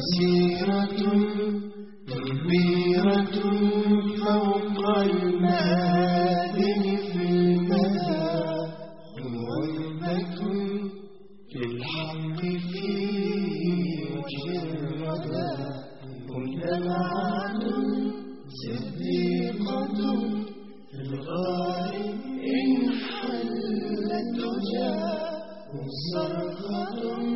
مسيرة كبيرة فوق المآذن في الماء وهبة للحق في وجه الردى مجتمعات صديقة في الغار إن حلت جاء صرخة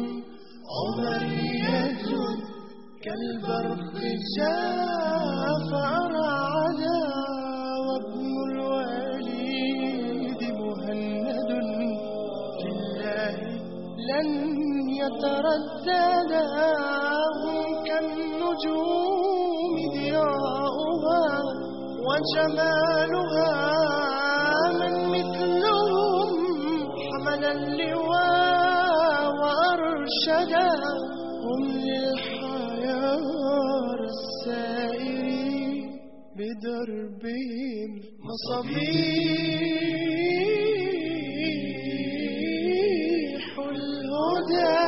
عمرية كالبرق جاء فأرعدا وابن الوليد مهند في الله لن يترددا هم كالنجوم ضياؤها وجمالها من مثلهم حمل اللواء وأرشدا هم للحيار السائرين بدربهم مصابيح الهدى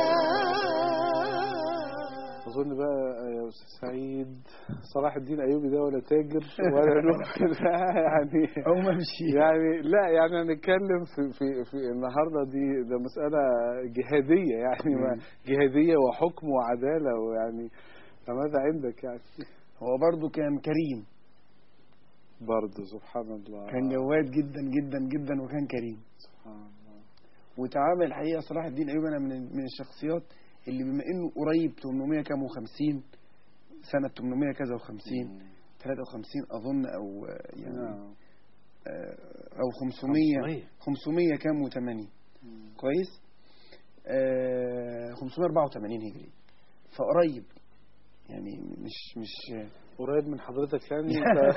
اظن بقى يا استاذ سعيد صلاح الدين ايوبي ده ولا تاجر ولا نوح ده يعني أو ممشي يعني لا يعني هنتكلم في في في النهارده دي ده مساله جهاديه يعني ما جهاديه وحكم وعداله ويعني فماذا عندك يعني هو برضو كان كريم برضه سبحان الله كان جواد جدا جدا جدا وكان كريم سبحان الله وتعامل الحقيقة صلاح الدين أيوب أنا من من الشخصيات اللي بما إنه قريب 800 كام و50 سنة 800 كذا و50 53 أظن أو آه، يعني نعم. آه، أو 500 500 كام و80 كويس آه، 584 هجري فقريب يعني مش مش قريب من حضرتك يعني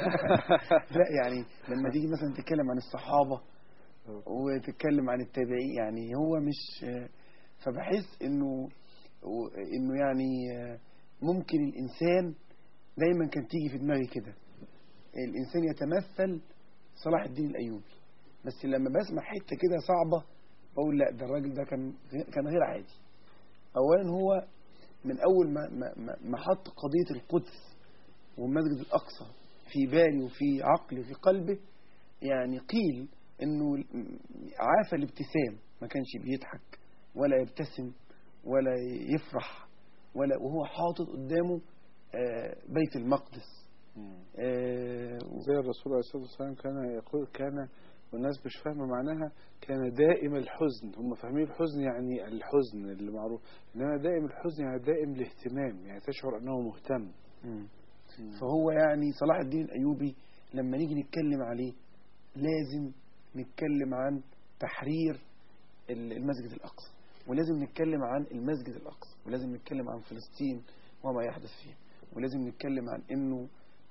لا يعني لما تيجي مثلا تتكلم عن الصحابة وتتكلم عن التابعين يعني هو مش فبحس انه انه يعني ممكن الانسان دايما كان تيجي في دماغي كده الانسان يتمثل صلاح الدين الايوبي بس لما بسمع حته كده صعبه بقول لا ده الراجل ده كان كان غير عادي اولا هو من اول ما ما ما- ما حط قضيه القدس والمسجد الاقصى في بالي وفي عقلي وفي قلبه يعني قيل انه عاف الابتسام ما كانش بيضحك ولا يبتسم ولا يفرح ولا وهو حاطط قدامه آه، بيت المقدس آه، زي الرسول عليه الصلاة والسلام كان يقول كان والناس مش فاهمة معناها كان دائم الحزن هم فاهمين الحزن يعني الحزن اللي معروف إنما دائم الحزن يعني دائم الاهتمام يعني تشعر أنه مهتم مم. فهو يعني صلاح الدين الأيوبي لما نيجي نتكلم عليه لازم نتكلم عن تحرير ال- المسجد الأقصى ولازم نتكلم عن المسجد الأقصى ولازم نتكلم عن فلسطين وما يحدث فيها ولازم نتكلم عن أنه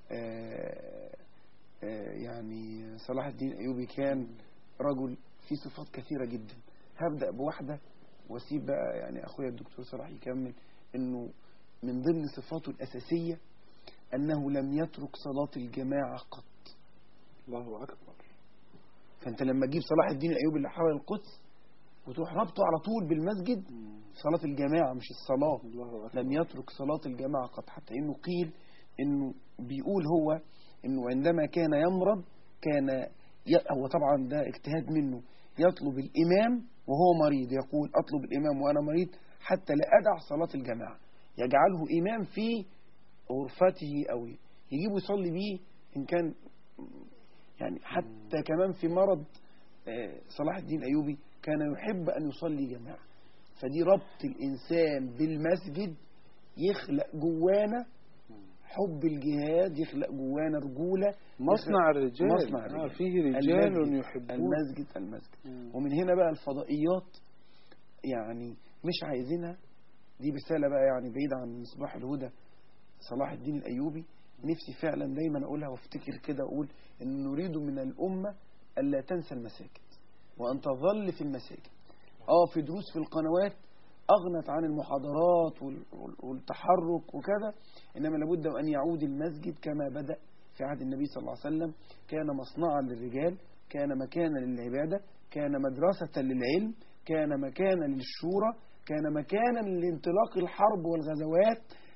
آه، آه، يعني صلاح الدين الأيوبي كان رجل فيه صفات كثيرة جدا هبدأ بواحدة واسيب بقى يعني أخويا الدكتور صلاح يكمل أنه من ضمن صفاته الأساسية أنه لم يترك صلاة الجماعة قط الله أكبر فأنت لما تجيب صلاح الدين الأيوبي اللي حول القدس وتروح رابطه على طول بالمسجد صلاة الجماعة مش الصلاة الله أكبر لم يترك صلاة الجماعة قط حتى إنه قيل إنه بيقول هو إنه عندما كان يمرض كان ي... هو طبعا ده اجتهاد منه يطلب الإمام وهو مريض يقول أطلب الإمام وأنا مريض حتى لا أدع صلاة الجماعة يجعله إمام في غرفته أو يجيبه يصلي بيه إن كان يعني حتى كمان في مرض آه، صلاح الدين أيوبي كان يحب أن يصلي جماعة فدي ربط الإنسان بالمسجد يخلق جوانا حب الجهاد يخلق جوانا رجولة مصنع الرجال مصنع آه الرجال. فيه رجال المسجد. يحبون المسجد المسجد مم. ومن هنا بقى الفضائيات يعني مش عايزينها دي رسالة بقى يعني بعيدة عن مصباح الهدى صلاح الدين الأيوبي نفسي فعلا دايما أقولها وافتكر كده أقول أن نريد من الأمة ألا تنسى المساجد وأن تظل في المساجد آه في دروس في القنوات أغنت عن المحاضرات وال- وال- والتحرك وكذا إنما لابد أن يعود المسجد كما بدأ في عهد النبي صلى الله عليه وسلم كان مصنعا للرجال كان مكانا للعبادة كان مدرسة للعلم كان مكانا للشورى كان مكانا لانطلاق الحرب والغزوات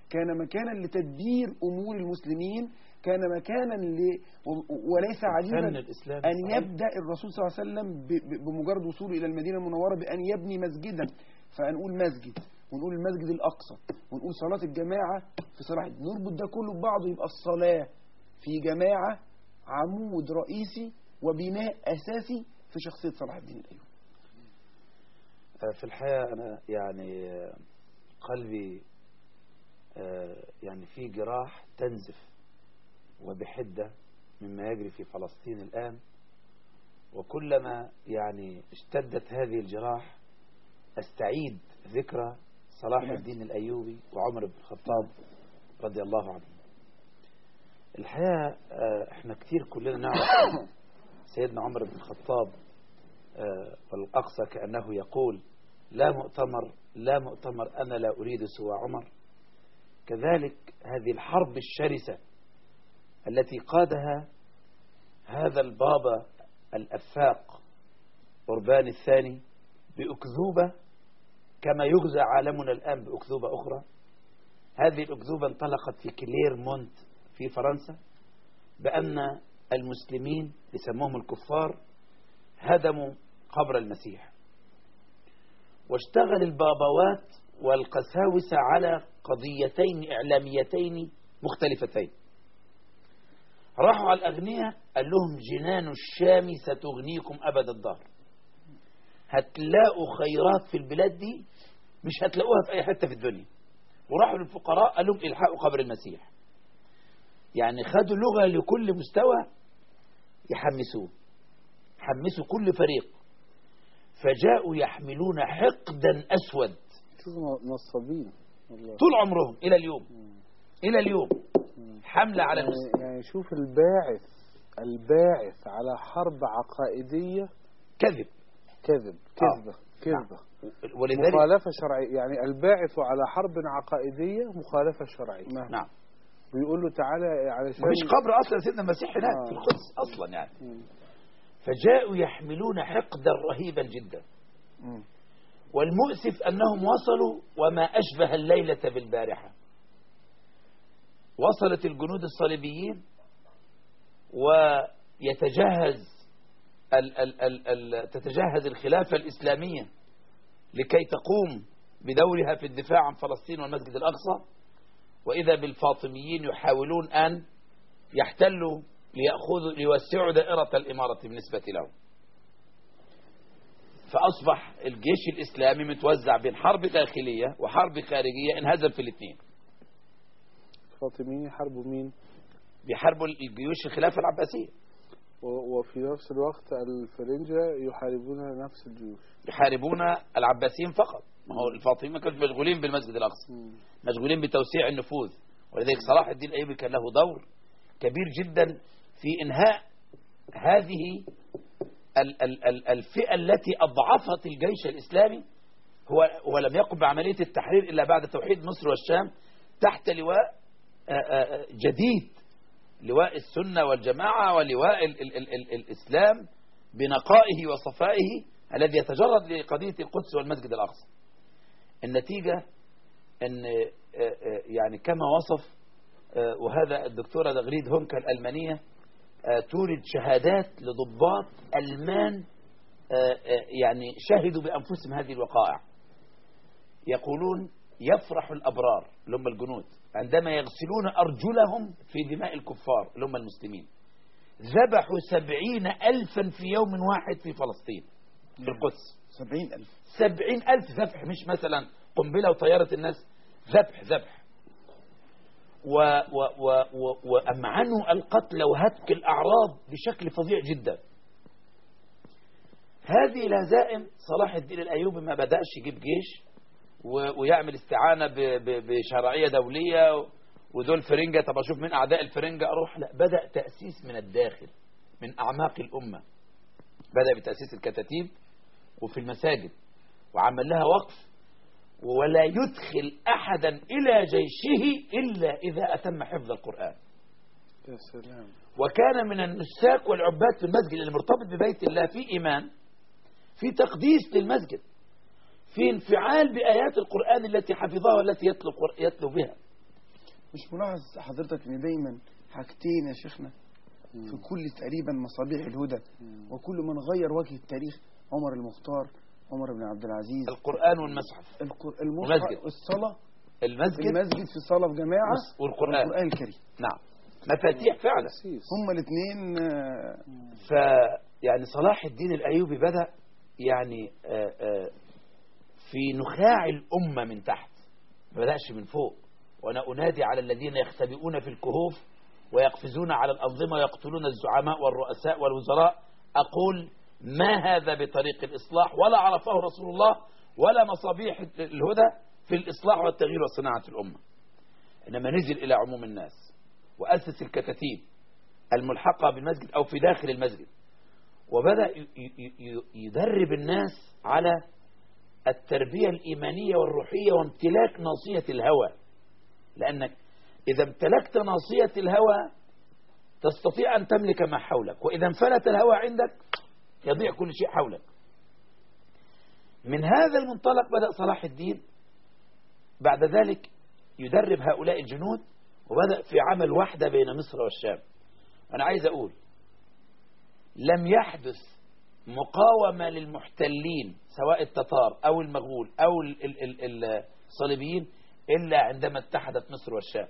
كان مكانا لتدبير أمور المسلمين كان مكانا ل... و- وليس الفن عجيبا الإسلامي أن صحيح. يبدأ الرسول صلى الله عليه وسلم ب- ب- بمجرد وصوله إلى المدينة المنورة بأن يبني مسجدا فنقول مسجد ونقول المسجد الأقصى ونقول صلاة الجماعة في صلاح نربط ده كله ببعضه يبقى الصلاة في جماعة عمود رئيسي وبناء أساسي في شخصية صلاح الدين الأيوبي في الحقيقة أنا يعني آه، قلبي آه، يعني في جراح تنزف وبحدة مما يجري في فلسطين الآن وكلما يعني اشتدت هذه الجراح أستعيد ذكرى صلاح تمام. الدين الأيوبي وعمر بن الخطاب رضي الله عنه الحقيقة آه، احنا كتير كلنا نعرف سيدنا عمر بن الخطاب آه، والأقصى كأنه يقول لا مؤتمر لا مؤتمر أنا لا أريد سوى عمر كذلك هذه الحرب الشرسة التي قادها هذا البابا الأفاق قربان الثاني بأكذوبة كما يغزى عالمنا الآن بأكذوبة أخرى هذه الأكذوبة انطلقت في كليرمونت في فرنسا بأن المسلمين يسموهم الكفار هدموا قبر المسيح واشتغل البابوات والقساوسة على قضيتين إعلاميتين مختلفتين راحوا على الأغنياء قال لهم جنان الشام ستغنيكم أبد الدهر هتلاقوا خيرات في البلاد دي مش هتلاقوها في أي حتة في الدنيا وراحوا للفقراء قال لهم الحقوا قبر المسيح يعني خدوا لغة لكل مستوى يحمسوه حمسوا كل فريق فجاءوا يحملون حقدا أسود شوفوا نصابين والله طول عمرهم إلى اليوم إلى اليوم حملة على يعني, المسلمين يعني شوف الباعث الباعث على حرب عقائدية كذب كذب كذبة كذبة ولذلك مخالفة شرعية يعني الباعث على حرب عقائدية مخالفة شرعية نعم بيقول له تعالى علشان مفيش قبر أصلا سيدنا المسيح هناك آه. في القدس أصلا يعني مم. فجاءوا يحملون حقدا رهيبا جدا مم. والمؤسف أنهم وصلوا وما أشبه الليلة بالبارحة وصلت الجنود الصليبيين ويتجهز ال ال ال ال تتجهز الخلافة الإسلامية لكي تقوم بدورها في الدفاع عن فلسطين والمسجد الأقصى وإذا بالفاطميين يحاولون أن يحتلوا ليأخذوا ليوسعوا دائرة الإمارة بالنسبة لهم فأصبح الجيش الإسلامي متوزع بين حرب داخلية وحرب خارجية انهزم في الاثنين الفاطميين يحاربوا مين بيحاربوا الجيوش الخلافة العباسية و- وفي نفس الوقت الفرنجة يحاربون نفس الجيوش يحاربون العباسيين فقط ما هو الفاطميين ما كانوا مشغولين بالمسجد الأقصى مم. مشغولين بتوسيع النفوذ ولذلك صلاح الدين الأيوبي كان له دور كبير جدا في إنهاء هذه ال ال ال الفئة التي أضعفت الجيش الإسلامي هو هو لم يقم بعملية التحرير إلا بعد توحيد مصر والشام تحت لواء آه، آه، جديد لواء السنة والجماعة ولواء ال ال ال ال الإسلام بنقائه وصفائه الذي يتجرد لقضية القدس والمسجد الأقصى النتيجة أن آه، آه، يعني كما وصف آه، وهذا الدكتورة دغريد هونكا الألمانية آه، تورد شهادات لضباط ألمان آه، آه، يعني شهدوا بأنفسهم هذه الوقائع يقولون يفرح الأبرار اللي هم الجنود عندما يغسلون أرجلهم في دماء الكفار اللي هم المسلمين ذبحوا سبعين ألفا في يوم واحد في فلسطين في القدس سبعين ألف سبعين ألف ذبح مش مثلا قنبلة وطيارة الناس ذبح ذبح و و و و وأمعنوا القتل وهتك الأعراض بشكل فظيع جدا هذه الهزائم صلاح الدين الأيوبي ما بدأش يجيب جيش و- ويعمل استعانة ب- ب- بشرعية دولية ودول فرنجة طب أشوف من أعداء الفرنجة أروح لا بدأ تأسيس من الداخل من أعماق الأمة بدأ بتأسيس الكتاتيب وفي المساجد وعمل لها وقف ولا يدخل أحدا إلى جيشه إلا إذا أتم حفظ القرآن يا سلام وكان من النساك والعباد في المسجد المرتبط ببيت الله في إيمان في تقديس للمسجد في انفعال بآيات القرآن التي حفظها والتي يتلو, قر- يتلو بها مش ملاحظ حضرتك ان دايما حاجتين يا شيخنا في كل تقريبا مصابيح الهدى وكل من غير وجه التاريخ عمر المختار عمر بن عبد العزيز القرآن والمصحف القر- والمسجد. المصحف الصلاة المسجد المسجد في الصلاة في جماعة والقرآن والقرآن الكريم نعم مفاتيح فعلا تأسيس. هما الاثنين ف يعني صلاح الدين الأيوبي بدأ يعني آه، آه، في نخاع الأمة من تحت ما بدأش من فوق وأنا أنادي على الذين يختبئون في الكهوف ويقفزون على الأنظمة ويقتلون الزعماء والرؤساء والوزراء أقول ما هذا بطريق الإصلاح ولا عرفه رسول الله ولا مصابيح الهدى في الإصلاح والتغيير وصناعة الأمة إنما نزل إلى عموم الناس وأسس الكتاتيب الملحقة بالمسجد أو في داخل المسجد وبدأ ي- ي- ي- يدرب الناس على التربية الإيمانية والروحية وامتلاك ناصية الهوى لأنك إذا امتلكت ناصية الهوى تستطيع أن تملك ما حولك وإذا انفلت الهوى عندك يضيع كل شيء حولك من هذا المنطلق بدأ صلاح الدين بعد ذلك يدرب هؤلاء الجنود وبدأ في عمل وحدة بين مصر والشام أنا عايز أقول لم يحدث مقاومة للمحتلين سواء التتار أو المغول أو ال- ال- ال- الصليبيين إلا عندما اتحدت مصر والشام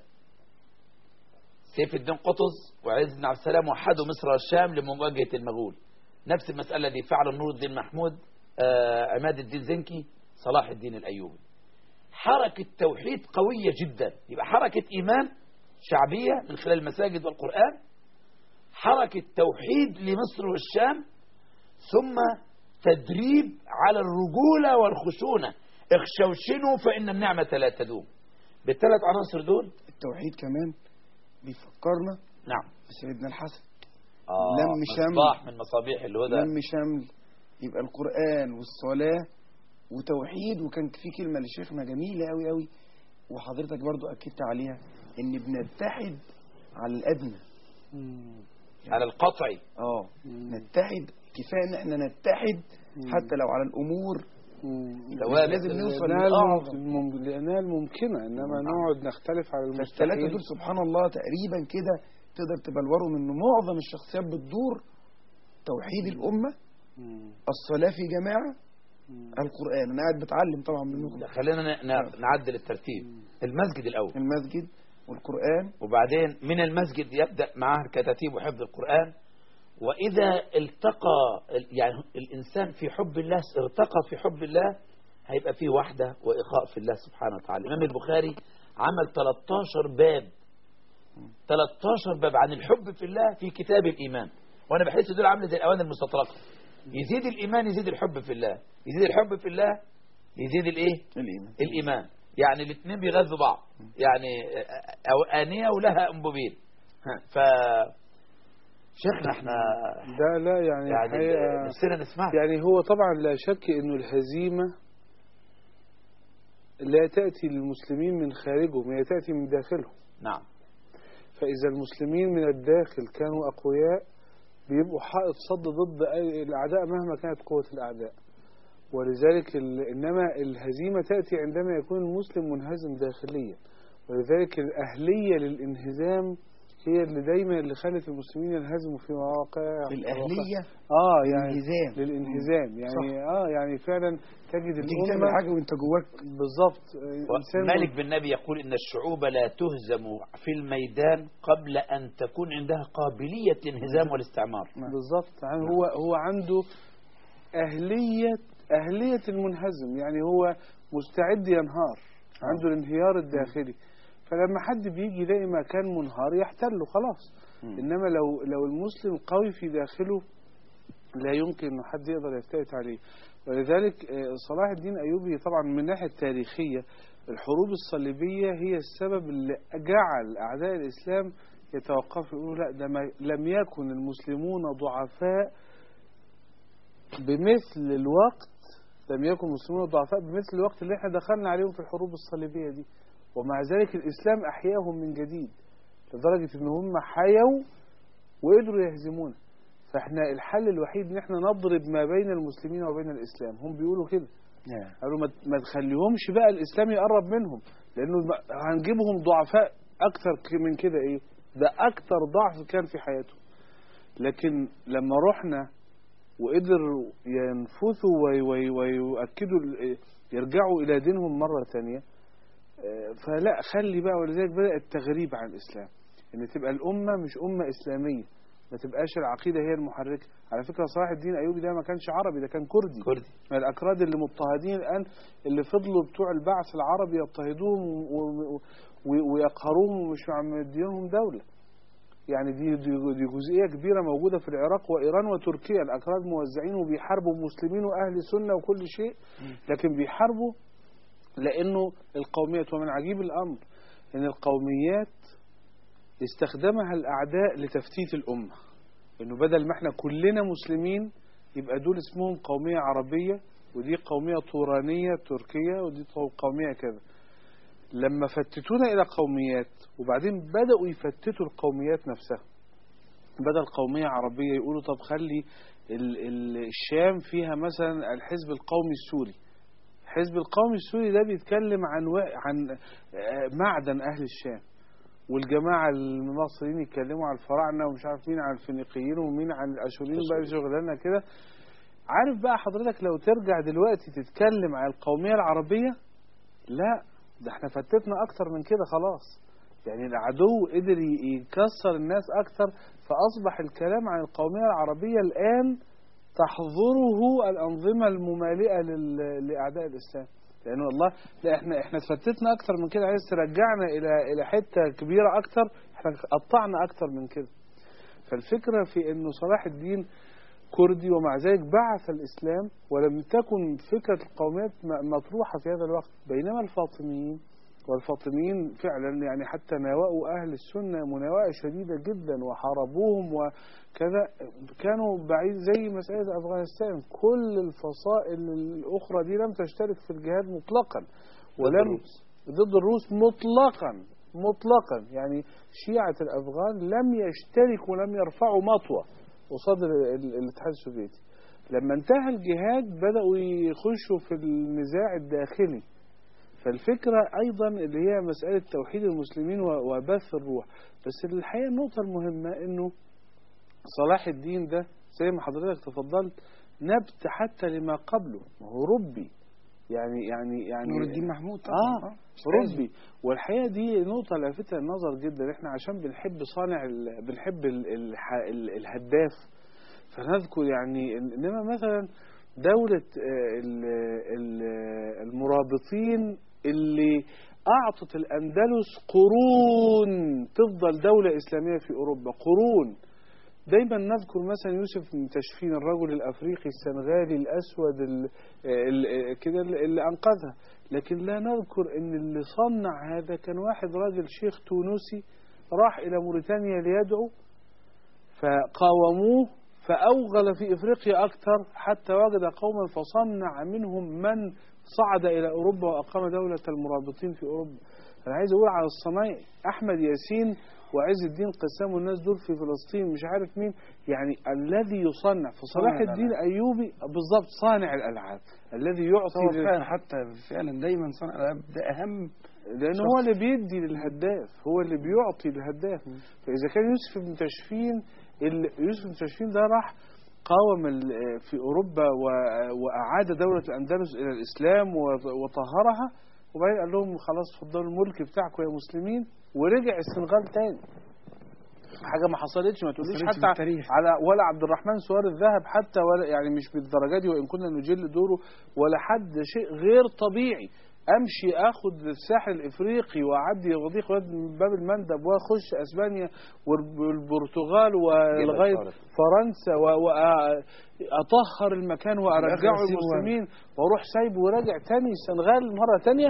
سيف الدين قطز وعز بن عبد السلام وحدوا مصر والشام لمواجهة المغول نفس المسألة دي فعل نور الدين محمود آه، عماد الدين زنكي صلاح الدين الأيوبي حركة توحيد قوية جدا يبقى حركة إيمان شعبية من خلال المساجد والقرآن حركة توحيد لمصر والشام ثم تدريب على الرجولة والخشونة اخشوشنوا فإن النعمة لا تدوم بالثلاث عناصر دول التوحيد كمان بيفكرنا نعم بسيدنا الحسن آه لم شمل. مصباح من مصابيح الهدى لم شمل يبقى القرآن والصلاة وتوحيد وكان في كلمة لشيخنا جميلة قوي قوي وحضرتك برضو أكدت عليها إن بنتحد على الأدنى على القطع اه نتحد كفاية إن احنا نتحد حتى لو على الأمور مش ثوابت. لازم نوصل لأنها للأعظم المم- لأنها الممكنة إنما نقعد نختلف على فالثلاثة المستحيل دول سبحان الله تقريبا كده تقدر تبلورهم إن معظم الشخصيات بتدور توحيد الأمة مم. الصلاة في جماعة مم. القرآن أنا قاعد بتعلم طبعا منكم خلينا ن- ن- نعدل الترتيب المسجد الأول المسجد والقرآن وبعدين من المسجد يبدأ معاه الكتاتيب وحفظ القرآن وإذا التقى ال- يعني الإنسان في حب الله ارتقى في حب الله هيبقى فيه وحدة وإخاء في الله سبحانه وتعالى الإمام البخاري عمل 13 باب 13 باب عن الحب في الله في كتاب الإيمان وأنا بحس دول عامله زي الأواني المستطرقة يزيد الإيمان يزيد الحب في الله يزيد الحب في الله يزيد الإيه الإيمان الإيمان يعني الاثنين بيغذوا بعض يعني أو آنية ولها أنبوبين ها، ف شيخنا احنا ده لا يعني, يعني الحقيقة نفسنا نسمع يعني هو طبعا لا شك انه الهزيمة لا تأتي للمسلمين من خارجهم هي تأتي من داخلهم نعم فإذا المسلمين من الداخل كانوا أقوياء بيبقوا حائط صد ضد أي الأعداء مهما كانت قوة الأعداء ولذلك ال... إنما الهزيمة تأتي عندما يكون المسلم منهزم داخليا ولذلك الأهلية للانهزام هي اللي دايما اللي خلت المسلمين ينهزموا في مواقع الأهلية اه يعني الانهزام. للانهزام يعني اه يعني فعلا تجد تيجي تعمل الأمة حاجة وأنت جواك بالظبط إنسان مالك بن نبي يقول إن الشعوب لا تهزم في الميدان قبل أن تكون عندها قابلية الانهزام والاستعمار بالظبط يعني هو هو عنده أهلية أهلية المنهزم يعني هو مستعد ينهار عنده الانهيار الداخلي فلما حد بيجي يلاقي مكان منهار يحتله خلاص إنما لو لو المسلم قوي في داخله لا يمكن أن حد يقدر يفتئت عليه ولذلك آه، صلاح الدين أيوبي طبعا من الناحية التاريخية الحروب الصليبية هي السبب اللي جعل أعداء الإسلام يتوقفوا يقولوا لا ده ما لم يكن المسلمون ضعفاء بمثل الوقت لم يكن المسلمون ضعفاء بمثل الوقت اللي احنا دخلنا عليهم في الحروب الصليبية دي ومع ذلك الإسلام أحياهم من جديد لدرجة إن هم حيوا وقدروا يهزمونا فاحنا الحل الوحيد ان احنا نضرب ما بين المسلمين وبين الإسلام هم بيقولوا كده قالوا ما ما تخليهمش بقى الإسلام يقرب منهم لأنه ما- هنجيبهم ضعفاء اكتر ك- من كده ايه ده اكتر ضعف كان في حياته لكن لما رحنا وقدروا ينفثوا وي- وي- ويؤكدوا ال- يرجعوا الى دينهم مره ثانيه فلا خلي بقى ولذلك بدا التغريب عن الاسلام ان تبقى الامه مش امه اسلاميه ما تبقاش العقيده هي المحركه على فكره صلاح الدين ايوبي ده ما كانش عربي ده كان كردي كردي من الأكراد اللي مضطهدين الآن اللي فضلوا بتوع البعث العربي يضطهدوهم و- و- ويقهروهم ومش مدينهم دولة يعني دي, دي, دي جزئية كبيرة موجودة في العراق وإيران وتركيا الأكراد موزعين وبيحاربوا مسلمين وأهل سنة وكل شيء لكن بيحاربوا لأنه القوميات ومن عجيب الأمر أن القوميات استخدمها الأعداء لتفتيت الأمة انه بدل ما احنا كلنا مسلمين يبقى دول اسمهم قومية عربية ودي قومية طورانية تركية ودي طو- قومية كذا لما فتتونا إلى قوميات وبعدين بدأوا يفتتوا القوميات نفسها بدل قومية عربية يقولوا طب خلي ال- ال- الشام فيها مثلا الحزب القومي السوري الحزب القومي السوري ده بيتكلم عن و... عن آه، معدن أهل الشام والجماعة المصريين يتكلموا عن الفراعنة ومش عارف مين عن الفينيقيين ومين عن الأشوريين بقى شغلانة كده عارف بقى حضرتك لو ترجع دلوقتي تتكلم عن القومية العربية لا ده احنا فتتنا أكتر من كده خلاص يعني العدو قدر ي- يكسر الناس أكتر فأصبح الكلام عن القومية العربية الآن تحظره الأنظمة الممالئة لل- لأعداء الإسلام لأنه والله لا احنا احنا اتفتتنا أكتر من كده عايز ترجعنا إلى إلى حتة كبيرة أكتر احنا قطعنا أكتر من كده فالفكرة في أنه صلاح الدين كردي ومع ذلك بعث الإسلام ولم تكن فكرة القوميات م- مطروحة في هذا الوقت بينما الفاطميين والفاطميين فعلا يعني حتى ناوأوا أهل السنة مناوئة شديدة جدا وحاربوهم وكذا كانوا بعيد زي مسألة أفغانستان كل الفصائل الأخرى دي لم تشترك في الجهاد مطلقا ولم الروس. ضد الروس مطلقا مطلقا يعني شيعة الأفغان لم يشتركوا ولم يرفعوا مطوة قصاد ال- ال- الاتحاد السوفيتي لما انتهى الجهاد بدأوا يخشوا في النزاع الداخلي فالفكرة أيضا اللي هي مسألة توحيد المسلمين و- وبث الروح بس الحقيقة النقطة المهمة أنه صلاح الدين ده زي ما حضرتك تفضلت نبت حتى لما قبله ما هو ربي يعني يعني يعني نور الدين محمود اه طبعا ربي والحقيقه دي نقطه لافتة النظر جدا احنا عشان بنحب صانع ال... بنحب ال... الح... ال... الهداف فنذكر يعني إن- انما مثلا دوله آه، ال... ال... المرابطين اللي اعطت الاندلس قرون تفضل دوله اسلاميه في اوروبا قرون دايما نذكر مثلا يوسف بن تشفين الرجل الافريقي السنغالي الاسود ال- ال- كده اللي انقذها لكن لا نذكر ان اللي صنع هذا كان واحد راجل شيخ تونسي راح الى موريتانيا ليدعو فقاوموه فاوغل في افريقيا اكثر حتى وجد قوما فصنع منهم من صعد الى اوروبا واقام دوله المرابطين في اوروبا انا عايز اقول على الصنايع احمد ياسين وعز الدين قسام والناس دول في فلسطين مش عارف مين يعني الذي يصنع فصلاح صانع الدين الألعاب. ايوبي بالضبط صانع الالعاب الذي هو يعطي لل- فعلا حتى فعلا دايما صنع الالعاب ده اهم لأنه شخص. هو اللي بيدي للهداف هو اللي بيعطي للهداف فإذا كان يوسف بن تشفين ال- يوسف بن تشفين ده راح قاوم ال- في أوروبا و- وأعاد دولة الأندلس إلى الإسلام وط- وطهرها وبعدين قال لهم خلاص اتفضلوا الملك بتاعكم يا مسلمين ورجع السنغال تاني حاجة ما حصلتش ما تقوليش حصلتش حتى بالتاريخ. على ولا عبد الرحمن سوار الذهب حتى ولا يعني مش بالدرجة دي وإن كنا نجل دوره ولا حد شيء غير طبيعي امشي اخد الساحل الافريقي واعدي وضيق واد من باب المندب واخش اسبانيا والبرتغال ولغايه طارق. فرنسا واطهر المكان وارجعه والآخر أسيبه المسلمين واروح سايبه وراجع تاني السنغال مره تانيه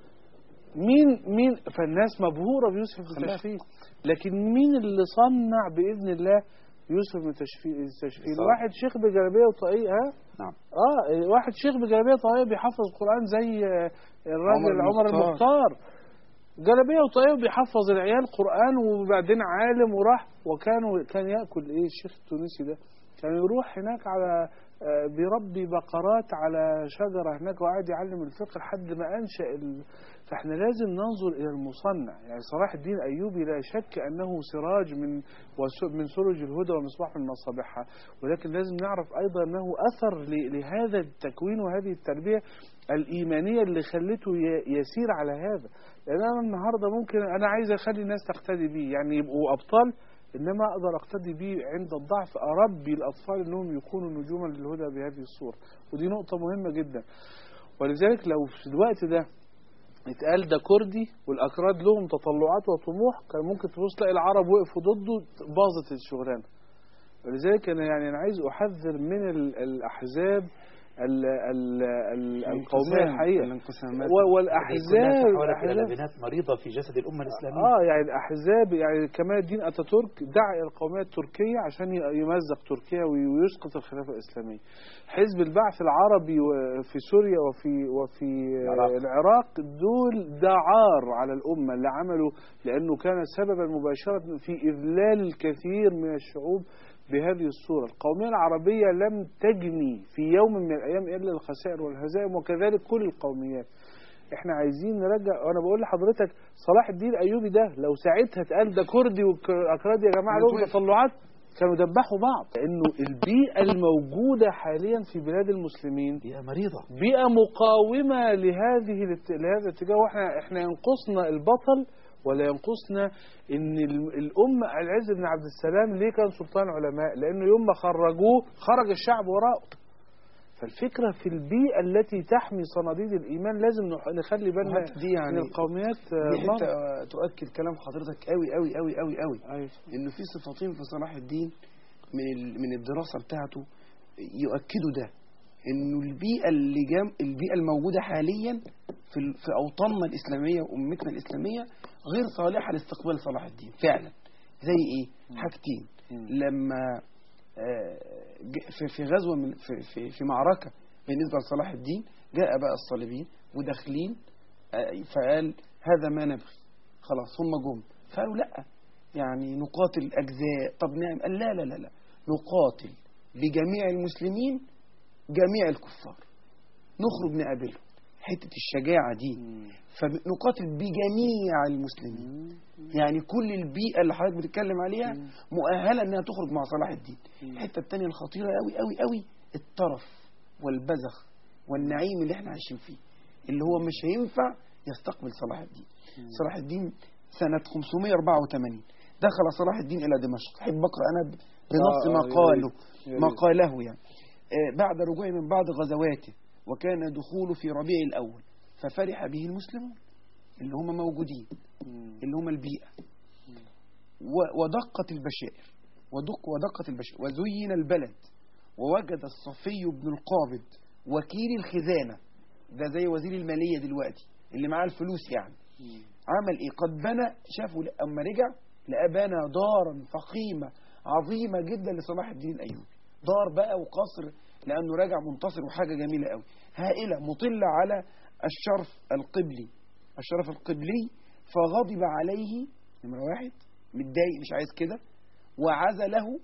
مين مين فالناس مبهوره بيوسف بن خلاص. تشفين لكن مين اللي صنع باذن الله يوسف بن تشفين تشفين صح. واحد شيخ بجلابيه وطاقيه ها نعم اه واحد شيخ بجلابيه طاقيه بيحفظ القران زي آه، الراجل عمر عمر المختار. المختار جلابيه وطاقيه وبيحفظ العيال قران وبعدين عالم وراح وكانوا كان ياكل ايه الشيخ التونسي ده كان يروح هناك على آه، بيربي بقرات على شجرة هناك وقاعد يعلم الفقه لحد ما أنشأ ال... فاحنا لازم ننظر إلى المصنع يعني صلاح الدين أيوبي لا شك أنه سراج من وس- من سرج الهدى ومصباح من مصابيحها ولكن لازم نعرف أيضا أنه أثر ل- لهذا التكوين وهذه التربية الإيمانية اللي خلته ي- يسير على هذا لأن أنا النهاردة ممكن أنا عايز أخلي الناس تقتدي بيه يعني يبقوا أبطال إنما أقدر أقتدي بيه عند الضعف أربي الأطفال أنهم يكونوا نجوما للهدى بهذه الصورة ودي نقطة مهمة جدا ولذلك لو في الوقت ده اتقال ده كردي والأكراد لهم تطلعات وطموح كان ممكن تبص تلاقي العرب وقفوا ضده باظت الشغلانة ولذلك أنا يعني أنا عايز أحذر من ال- الأحزاب ال ال ال القومية الحقيقة الانقسامات و- هذه كلها والأحزاب تحولت إلى الأحزاب لبنات مريضة في جسد الأمة الإسلامية اه يعني الاحزاب يعني كمال الدين اتاتورك دعا الى القوميه التركيه عشان ي- يمزق تركيا وي- ويسقط الخلافه الاسلاميه. حزب البعث العربي و- في سوريا وفي وفي العراق. العراق, العراق دول ده عار على الامه اللي عملوا لانه كان سببا مباشره في اذلال الكثير من الشعوب بهذه الصورة القومية العربية لم تجني في يوم من الأيام إلا الخسائر والهزائم وكذلك كل القوميات احنا عايزين نرجع وانا بقول لحضرتك صلاح الدين الايوبي ده لو ساعتها اتقال ده كردي واكراد يا جماعه لهم نتوقف. تطلعات كانوا دبحوا بعض لانه البيئه الموجوده حاليا في بلاد المسلمين بيئة مريضة بيئه مقاومه لهذه الات- لهذا الاتجاه واحنا احنا ينقصنا البطل ولا ينقصنا ان ال- الامه العز بن عبد السلام ليه كان سلطان علماء لانه يوم ما خرجوه خرج الشعب وراءه فالفكره في البيئه التي تحمي صناديد الايمان لازم نح- نخلي بالنا وحتى دي يعني من القوميات آه، دي حته مرة. آه، تؤكد كلام حضرتك قوي قوي قوي قوي قوي أيوة. انه في صفتين في صلاح الدين من ال- من الدراسه بتاعته يؤكدوا ده انه البيئه اللي جام البيئه الموجوده حاليا في ال- في اوطاننا الاسلاميه وامتنا الاسلاميه غير صالحه لاستقبال صلاح الدين فعلا زي ايه حاجتين مم. لما آه، ج- في في غزوه من في في, في معركه بالنسبه لصلاح الدين جاء بقى الصليبيين وداخلين آه، فقال هذا ما نبغي خلاص هم جم فقالوا لا يعني نقاتل أجزاء طب نعم قال لا لا لا لا نقاتل بجميع المسلمين جميع الكفار نخرج نقابلهم حتة الشجاعة دي مم. فنقاتل بجميع المسلمين يعني كل البيئة اللي حضرتك بتتكلم عليها مؤهلة انها تخرج مع صلاح الدين الحتة التانية الخطيرة قوي قوي قوي الطرف والبذخ والنعيم اللي احنا عايشين فيه اللي هو مش هينفع يستقبل صلاح الدين صلاح الدين سنة 584 دخل صلاح الدين إلى دمشق أحب أقرأ أنا ب- بنص آه، ما آه، يا قاله ريت، يا ما ريت. قاله يعني آه، بعد رجوعه من بعض غزواته وكان دخوله في ربيع الأول ففرح به المسلمون اللي هم موجودين مم. اللي هم البيئة و- ودقت البشائر ودق ودقت البشائر وزين البلد ووجد الصفي بن القابض وكيل الخزانة ده زي وزير المالية دلوقتي اللي معاه الفلوس يعني مم. عمل ايه قد بنى شافوا ل- اما رجع لقى بنى دارا فخيمة عظيمة جدا لصلاح الدين الايوبي دار بقى وقصر لانه راجع منتصر وحاجة جميلة قوي هائلة مطلة على الشرف القبلي الشرف القبلي فغضب عليه نمرة واحد متضايق مش عايز كده وعزله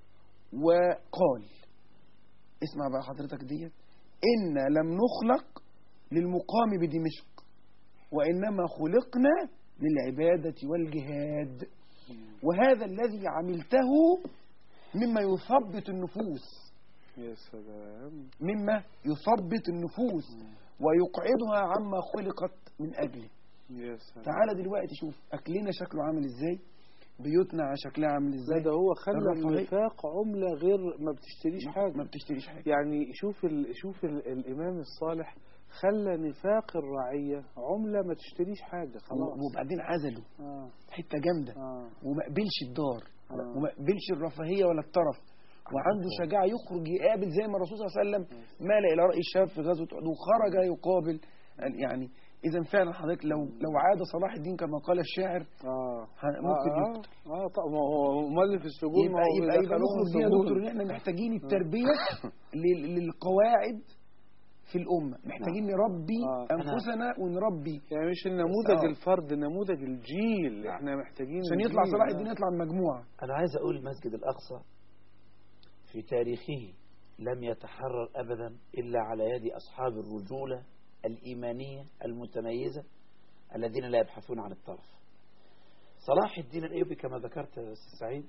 وقال اسمع بقى حضرتك ديت إن لم نخلق للمقام بدمشق وإنما خلقنا للعبادة والجهاد وهذا الذي عملته مما يثبت النفوس يا سلام مما يثبت النفوس ويقعدها عما خلقت من أجله يا سلام تعالى دلوقتي شوف أكلنا شكله عامل إزاي بيوتنا شكلها عامل لا إزاي ده هو خلى الرفاهية. النفاق عملة غير ما بتشتريش حاجة ما بتشتريش حاجة يعني شوف ال... شوف ال... الإمام الصالح خلى نفاق الرعية عملة ما تشتريش حاجة خلاص وبعدين عزله آه. حتة جامدة آه. وما قبلش الدار آه. وما قبلش الرفاهية ولا الطرف وعنده شجاعة يخرج يقابل زي ما الرسول صلى الله عليه وسلم مال إلى رأي الشاب في غزوة أحد وخرج يقابل يعني إذا فعلا حضرتك لو لو عاد صلاح الدين كما قال الشاعر اه ه- ممكن اه, يقتل. آه طبعا ما هو امال في السجون يبقى ما هو يبقى يبقى بيدخلوهم نخرج بيها يا السجون. دكتور ان احنا محتاجين التربيه لل- للقواعد في الامه محتاجين نربي آه. انفسنا ونربي يعني مش النموذج آه. الفرد نموذج الجيل احنا محتاجين عشان يطلع الجيل. صلاح الدين يطلع مجموعه أنا عايز أقول المسجد الأقصى في تاريخه لم يتحرر أبدا إلا على يد أصحاب الرجولة الإيمانية المتميزة الذين لا يبحثون عن الطرف صلاح الدين الأيوبي كما ذكرت يا أستاذ سعيد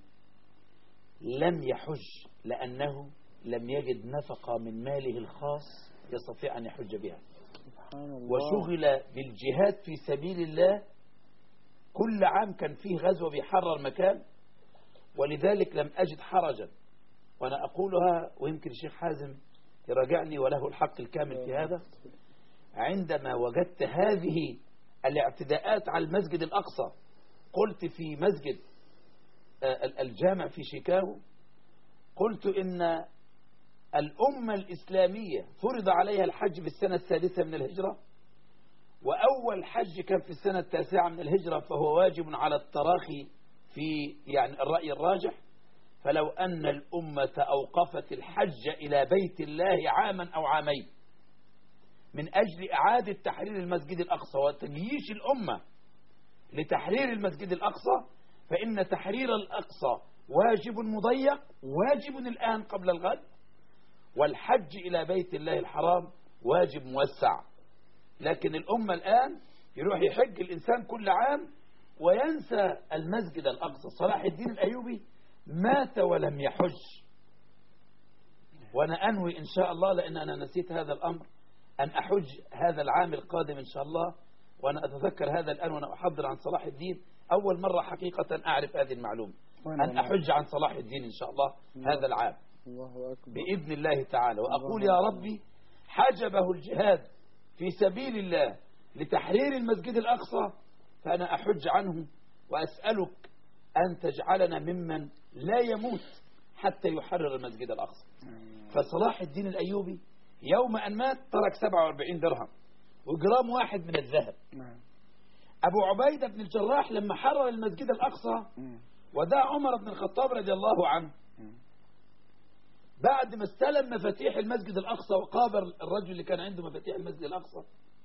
لم يحج لأنه لم يجد نفقة من ماله الخاص يستطيع أن يحج بها سبحان الله وشغل بالجهاد في سبيل الله كل عام كان فيه غزوة بيحرر مكان ولذلك لم أجد حرجا وأنا أقولها ويمكن الشيخ حازم يراجعني وله الحق الكامل في هذا عندما وجدت هذه الاعتداءات على المسجد الأقصى قلت في مسجد آه، ال- الجامع في شيكاغو قلت إن الأمة الإسلامية فرض عليها الحج في السنة السادسة من الهجرة وأول حج كان في السنة التاسعة من الهجرة فهو واجب على التراخي في يعني الرأي الراجح فلو أن الأمة أوقفت الحج إلى بيت الله عاما أو عامين من أجل إعادة تحرير المسجد الأقصى وتجييش الأمة لتحرير المسجد الأقصى فإن تحرير الأقصى واجب مضيق واجب الآن قبل الغد والحج إلى بيت الله الحرام واجب موسع لكن الأمة الآن يروح يحج الإنسان كل عام وينسى المسجد الأقصى صلاح الدين الأيوبي مات ولم يحج وأنا أنوي إن شاء الله لأن أنا نسيت هذا الأمر أن أحج هذا العام القادم إن شاء الله وأنا أتذكر هذا الآن وأنا أحضر عن صلاح الدين أول مرة حقيقة أعرف هذه المعلومة وأنا أن أحج عن صلاح الدين إن شاء الله هذا العام الله أكبر بإذن الله تعالى وأقول يا ربي حجبه الجهاد في سبيل الله لتحرير المسجد الأقصى فأنا أحج عنه وأسألك أن تجعلنا ممن لا يموت حتى يحرر المسجد الأقصى فصلاح الدين الأيوبي يوم أن مات ترك 47 درهم وجرام واحد من الذهب نعم أبو عبيدة بن الجراح لما حرر المسجد الأقصى مم. ودعا عمر بن الخطاب رضي الله عنه مم. بعد ما استلم مفاتيح المسجد الأقصى وقابل الرجل اللي كان عنده مفاتيح المسجد الأقصى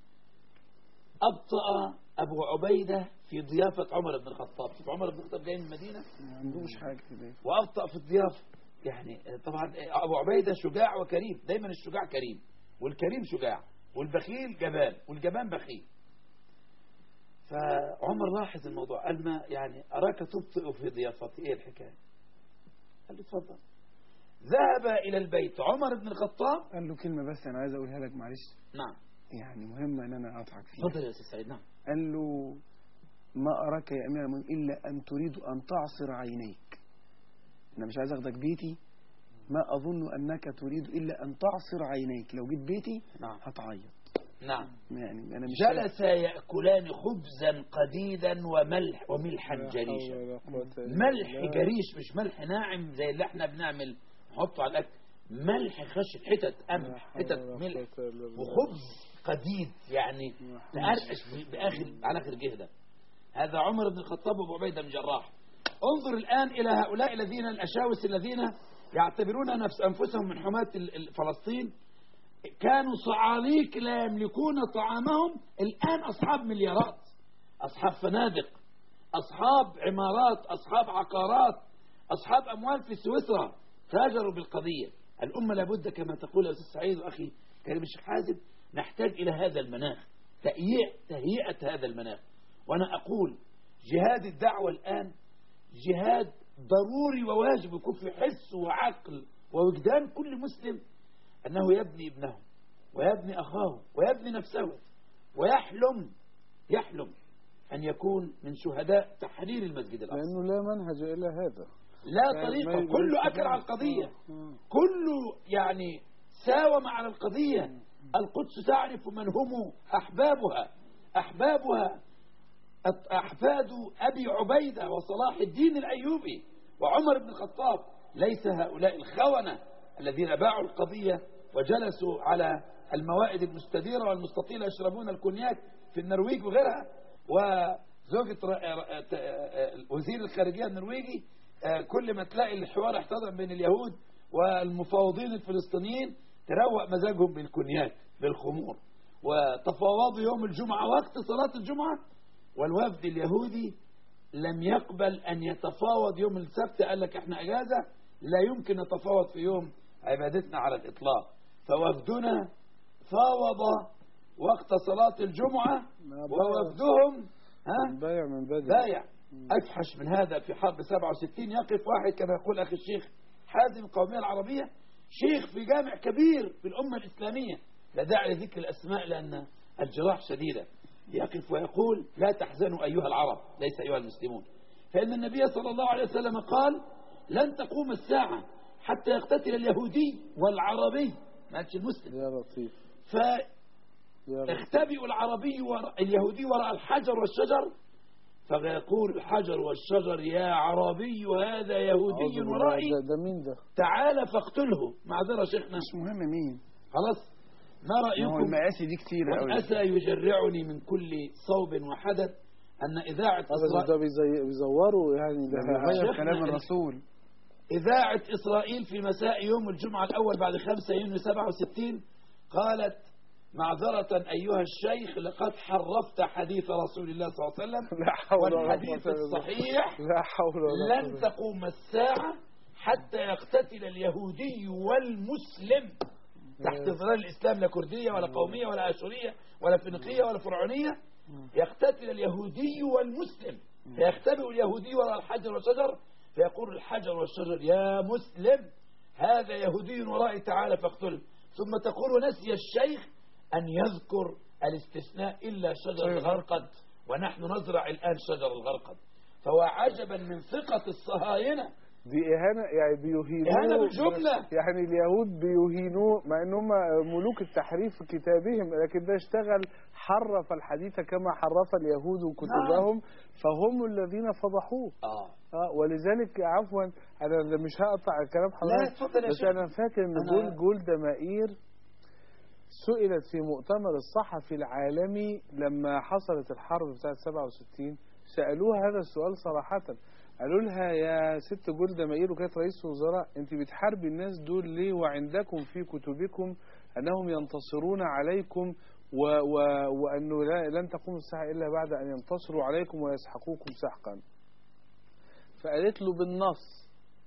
أبطأ أبو عبيدة في ضيافة عمر بن الخطاب شوف عمر بن الخطاب جاي من المدينة ما عندوش حاجة في البيت وأبطأ في الضيافة يعني طبعا أبو عبيدة شجاع وكريم دايما الشجاع كريم والكريم شجاع والبخيل جبان والجبان بخيل فعمر لاحظ الموضوع قال ما يعني أراك تبطئ في ضيافتي إيه الحكاية قال له اتفضل ذهب إلى البيت عمر بن الخطاب قال له كلمة بس أنا عايز أقولها لك معلش نعم يعني مهمة إن أنا أضحك فيها تفضل يا أستاذ سعيد نعم قال له ما أراك يا أمير المؤمنين إلا أن تريد أن تعصر عينيك أنا مش عايز أخدك بيتي ما أظن أنك تريد إلا أن تعصر عينيك لو جيت بيتي نعم هتعيط نعم يعني أنا مش جلس يأكلان خبزا قديدا وملح وملحا لا حول جريشا ولا قوة إلا ملح بالله. جريش مش ملح ناعم زي اللي احنا بنعمل نحطه على الأكل ملح خش حتت لا قمح حول حتت ولا ملح قوة إلا بالله. وخبز قديد يعني لا حول. تقرقش في- بآخر على آخر جهده هذا عمر بن الخطاب وابو عبيده بن جراح انظر الآن إلى هؤلاء الذين الأشاوس الذين يعتبرون نفس أنفسهم من حماة ال- ال- فلسطين كانوا صعاليك لا يملكون طعامهم الآن أصحاب مليارات أصحاب فنادق أصحاب عمارات أصحاب عقارات أصحاب أموال في سويسرا تاجروا بالقضية الأمة لابد كما تقول يا أستاذ سعيد وأخي كريم الشيخ حازم نحتاج إلى هذا المناخ تهيئة, تهيئة هذا المناخ وأنا أقول جهاد الدعوة الآن جهاد ضروري وواجب يكون في حس وعقل ووجدان كل مسلم أنه يبني ابنه ويبني أخاه ويبني نفسه ويحلم يحلم أن يكون من شهداء تحرير المسجد الأقصى لأنه لا منهج إلا هذا لا يعني طريقة ما- كله ما- أكل على القضية آه. كله يعني ساوم على القضية القدس تعرف من هم أحبابها أحبابها أت- أحفاد أبي عبيدة وصلاح الدين الأيوبي وعمر بن الخطاب ليس هؤلاء الخونة الذين باعوا القضية وجلسوا على الموائد المستديرة والمستطيلة يشربون الكونياك في النرويج وغيرها وزوجة ر- ر- ت- وزير الخارجية النرويجي آه، كل ما تلاقي الحوار احتضن بين اليهود والمفاوضين الفلسطينيين تروق مزاجهم بالكونياك بالخمور وتفاوضوا يوم الجمعة وقت صلاة الجمعة والوفد اليهودي لم يقبل أن يتفاوض يوم السبت قال لك احنا أجازة لا يمكن نتفاوض في يوم عبادتنا على الإطلاق فوفدنا فاوض وقت صلاة الجمعة ووفدهم ها بايع من بدري بايع أفحش من هذا في حرب 67 يقف واحد كما يقول أخي الشيخ حازم القومية العربية شيخ في جامع كبير في الأمة الإسلامية لا داعي لذكر الأسماء لأن الجراح شديدة يقف ويقول لا تحزنوا أيها العرب ليس أيها المسلمون فإن النبي صلى الله عليه وسلم قال لن تقوم الساعة حتى يقتتل اليهودي والعربي ما قالش المسلم يا لطيف ف يا لطيف يختبئ العربي وراء اليهودي وراء الحجر والشجر فيقول الحجر والشجر يا عربي هذا أعوذ يهودي بالله. ورائي ده, ده مين ده تعال فاقتله معذرة شيخنا مش مهم مين خلاص ما ما هو رأيكم المقاسي دي كتير قوي والأسى يجرعني من كل صوب وحدث أن إذاعة هذا ده إسرائيل بيزي- بيزوروا يعني ده ده بيغير شيخنا كلام ال- الرسول إذاعة إسرائيل في مساء يوم الجمعة الأول بعد 5 يونيو 67 قالت معذرة أيها الشيخ لقد حرفت حديث رسول الله صلى الله عليه وسلم لا حول ولا والحديث قوة إلا بالله. الصحيح لا حول ولا لن قوة تقوم الساعة حتى يقتتل اليهودي والمسلم تحت ظلال الإسلام لا كردية ولا قومية ولا أشورية ولا فينيقية ولا فرعونية يقتتل اليهودي والمسلم فيختبئ اليهودي وراء الحجر والشجر فيقول الحجر والشجر يا مسلم هذا يهودي ورائي تعالى فاقتله ثم تقول نسي الشيخ أن يذكر الاستثناء إلا شجر الغرقد ونحن نزرع الآن شجر الغرقد فهو عجبا من ثقة الصهاينة دي إهانة يعني بيهينوه إهانة بالجملة. يعني اليهود بيهينوه مع إن هم ملوك التحريف في كتابهم لكن ده اشتغل حرف الحديث كما حرف اليهود كتبهم فهم الذين فضحوه آه اه ولذلك عفوا انا مش هقطع كلام حضرتك اتفضل يا بس شيخ. انا فاكر ان أنا- جول جولدا مائير سئلت في مؤتمر الصحفي العالمي لما حصلت الحرب بتاعت 67 سألوها هذا السؤال صراحة قالوا لها يا ست جولدا مائير وكانت رئيس وزراء انت بتحاربي الناس دول ليه وعندكم في كتبكم انهم ينتصرون عليكم و و وانه لا لن تقوم الساعه الا بعد ان ينتصروا عليكم ويسحقوكم سحقا فقالت له بالنص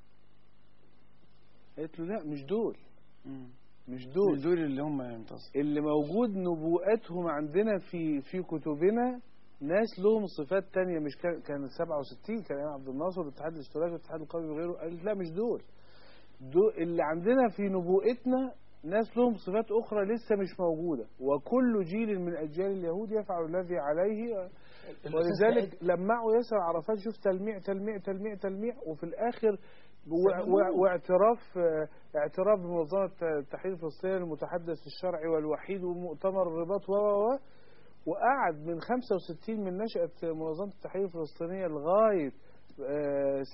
قالت له لا مش دول مش دول دول اللي هم ينتصروا اللي موجود نبوءاتهم عندنا في في كتبنا ناس لهم صفات تانية مش كان كان 67 كان ايام عبد الناصر والاتحاد الاشتراكي والاتحاد القومي وغيره قال لا مش دول دول اللي عندنا في نبوءتنا ناس لهم صفات اخرى لسه مش موجوده وكل جيل من اجيال اليهود يفعل الذي عليه ولذلك لمعوا ياسر عرفات شوف تلميع تلميع تلميع تلميع وفي الاخر و- و- واعتراف آه، اعتراف بمنظمه التحرير الفلسطيني المتحدث الشرعي والوحيد ومؤتمر الرباط و و و وقعد من 65 من نشأة منظمة التحرير الفلسطينية لغاية آه،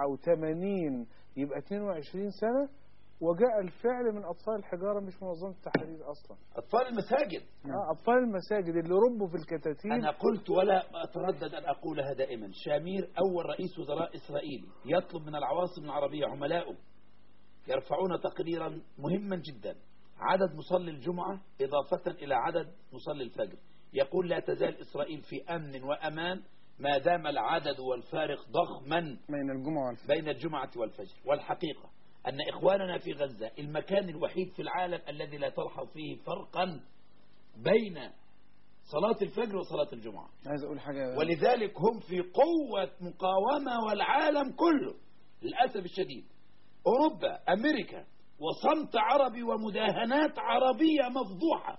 87 يبقى 22 سنة وجاء الفعل من أطفال الحجارة مش منظمة التحرير أصلا أطفال المساجد آه، أطفال المساجد اللي ربوا في الكتاتيب أنا قلت ولا أتردد أن أقولها دائما شامير أول رئيس وزراء إسرائيلي يطلب من العواصم العربية عملائه يرفعون تقريرا مهما جدا عدد مصلي الجمعة إضافة إلى عدد مصلي الفجر يقول لا تزال إسرائيل في أمن وأمان ما دام العدد والفارق ضخما بين الجمعة والفجر بين الجمعة والفجر والحقيقة أن إخواننا في غزة المكان الوحيد في العالم الذي لا تلحظ فيه فرقا بين صلاة الفجر وصلاة الجمعة عايز أقول حاجة ولذلك هم في قوة مقاومة والعالم كله للأسف الشديد أوروبا أمريكا وصمت عربي ومداهنات عربية مفضوحة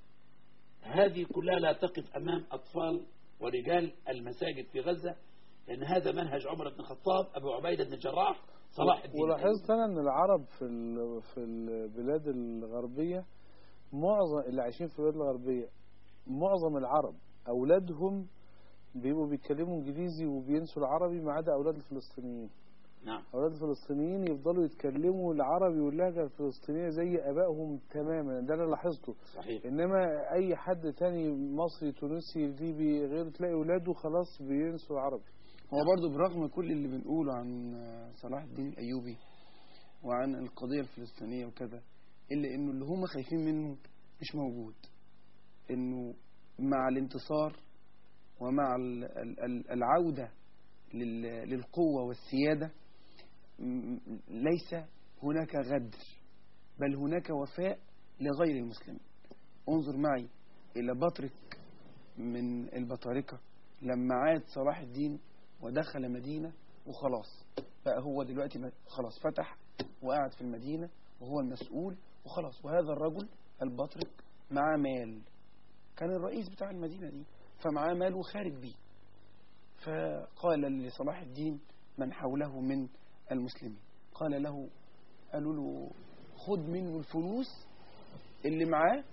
هذه كلها لا تقف أمام أطفال ورجال المساجد في غزة لأن هذا منهج عمر بن الخطاب أبو عبيدة بن الجراح صلاح الدين ولاحظت انا ان العرب في ال- في البلاد الغربيه معظم اللي عايشين في البلاد الغربيه معظم العرب اولادهم بيبقوا بيتكلموا انجليزي وبينسوا العربي ما عدا اولاد الفلسطينيين نعم اولاد الفلسطينيين يفضلوا يتكلموا العربي واللهجه الفلسطينيه زي ابائهم تماما ده انا لاحظته صحيح انما اي حد تاني مصري تونسي ليبي غير تلاقي اولاده خلاص بينسوا العربي هو برضو برغم كل اللي بنقوله عن صلاح الدين الأيوبي وعن القضية الفلسطينية وكذا إلا إنه اللي هم خايفين منه مش موجود إنه مع الانتصار ومع ال- ال- ال- العودة لل- للقوة والسيادة م- ليس هناك غدر بل هناك وفاء لغير المسلمين انظر معي إلى بطرك من البطاركة لما عاد صلاح الدين ودخل مدينة وخلاص بقى هو دلوقتي م- خلاص فتح وقعد في المدينة وهو المسؤول وخلاص وهذا الرجل البطرك معاه مال كان الرئيس بتاع المدينة دي فمعاه مال وخارج بيه فقال لصلاح الدين من حوله من المسلمين قال له قالوا له خد منه الفلوس اللي معاه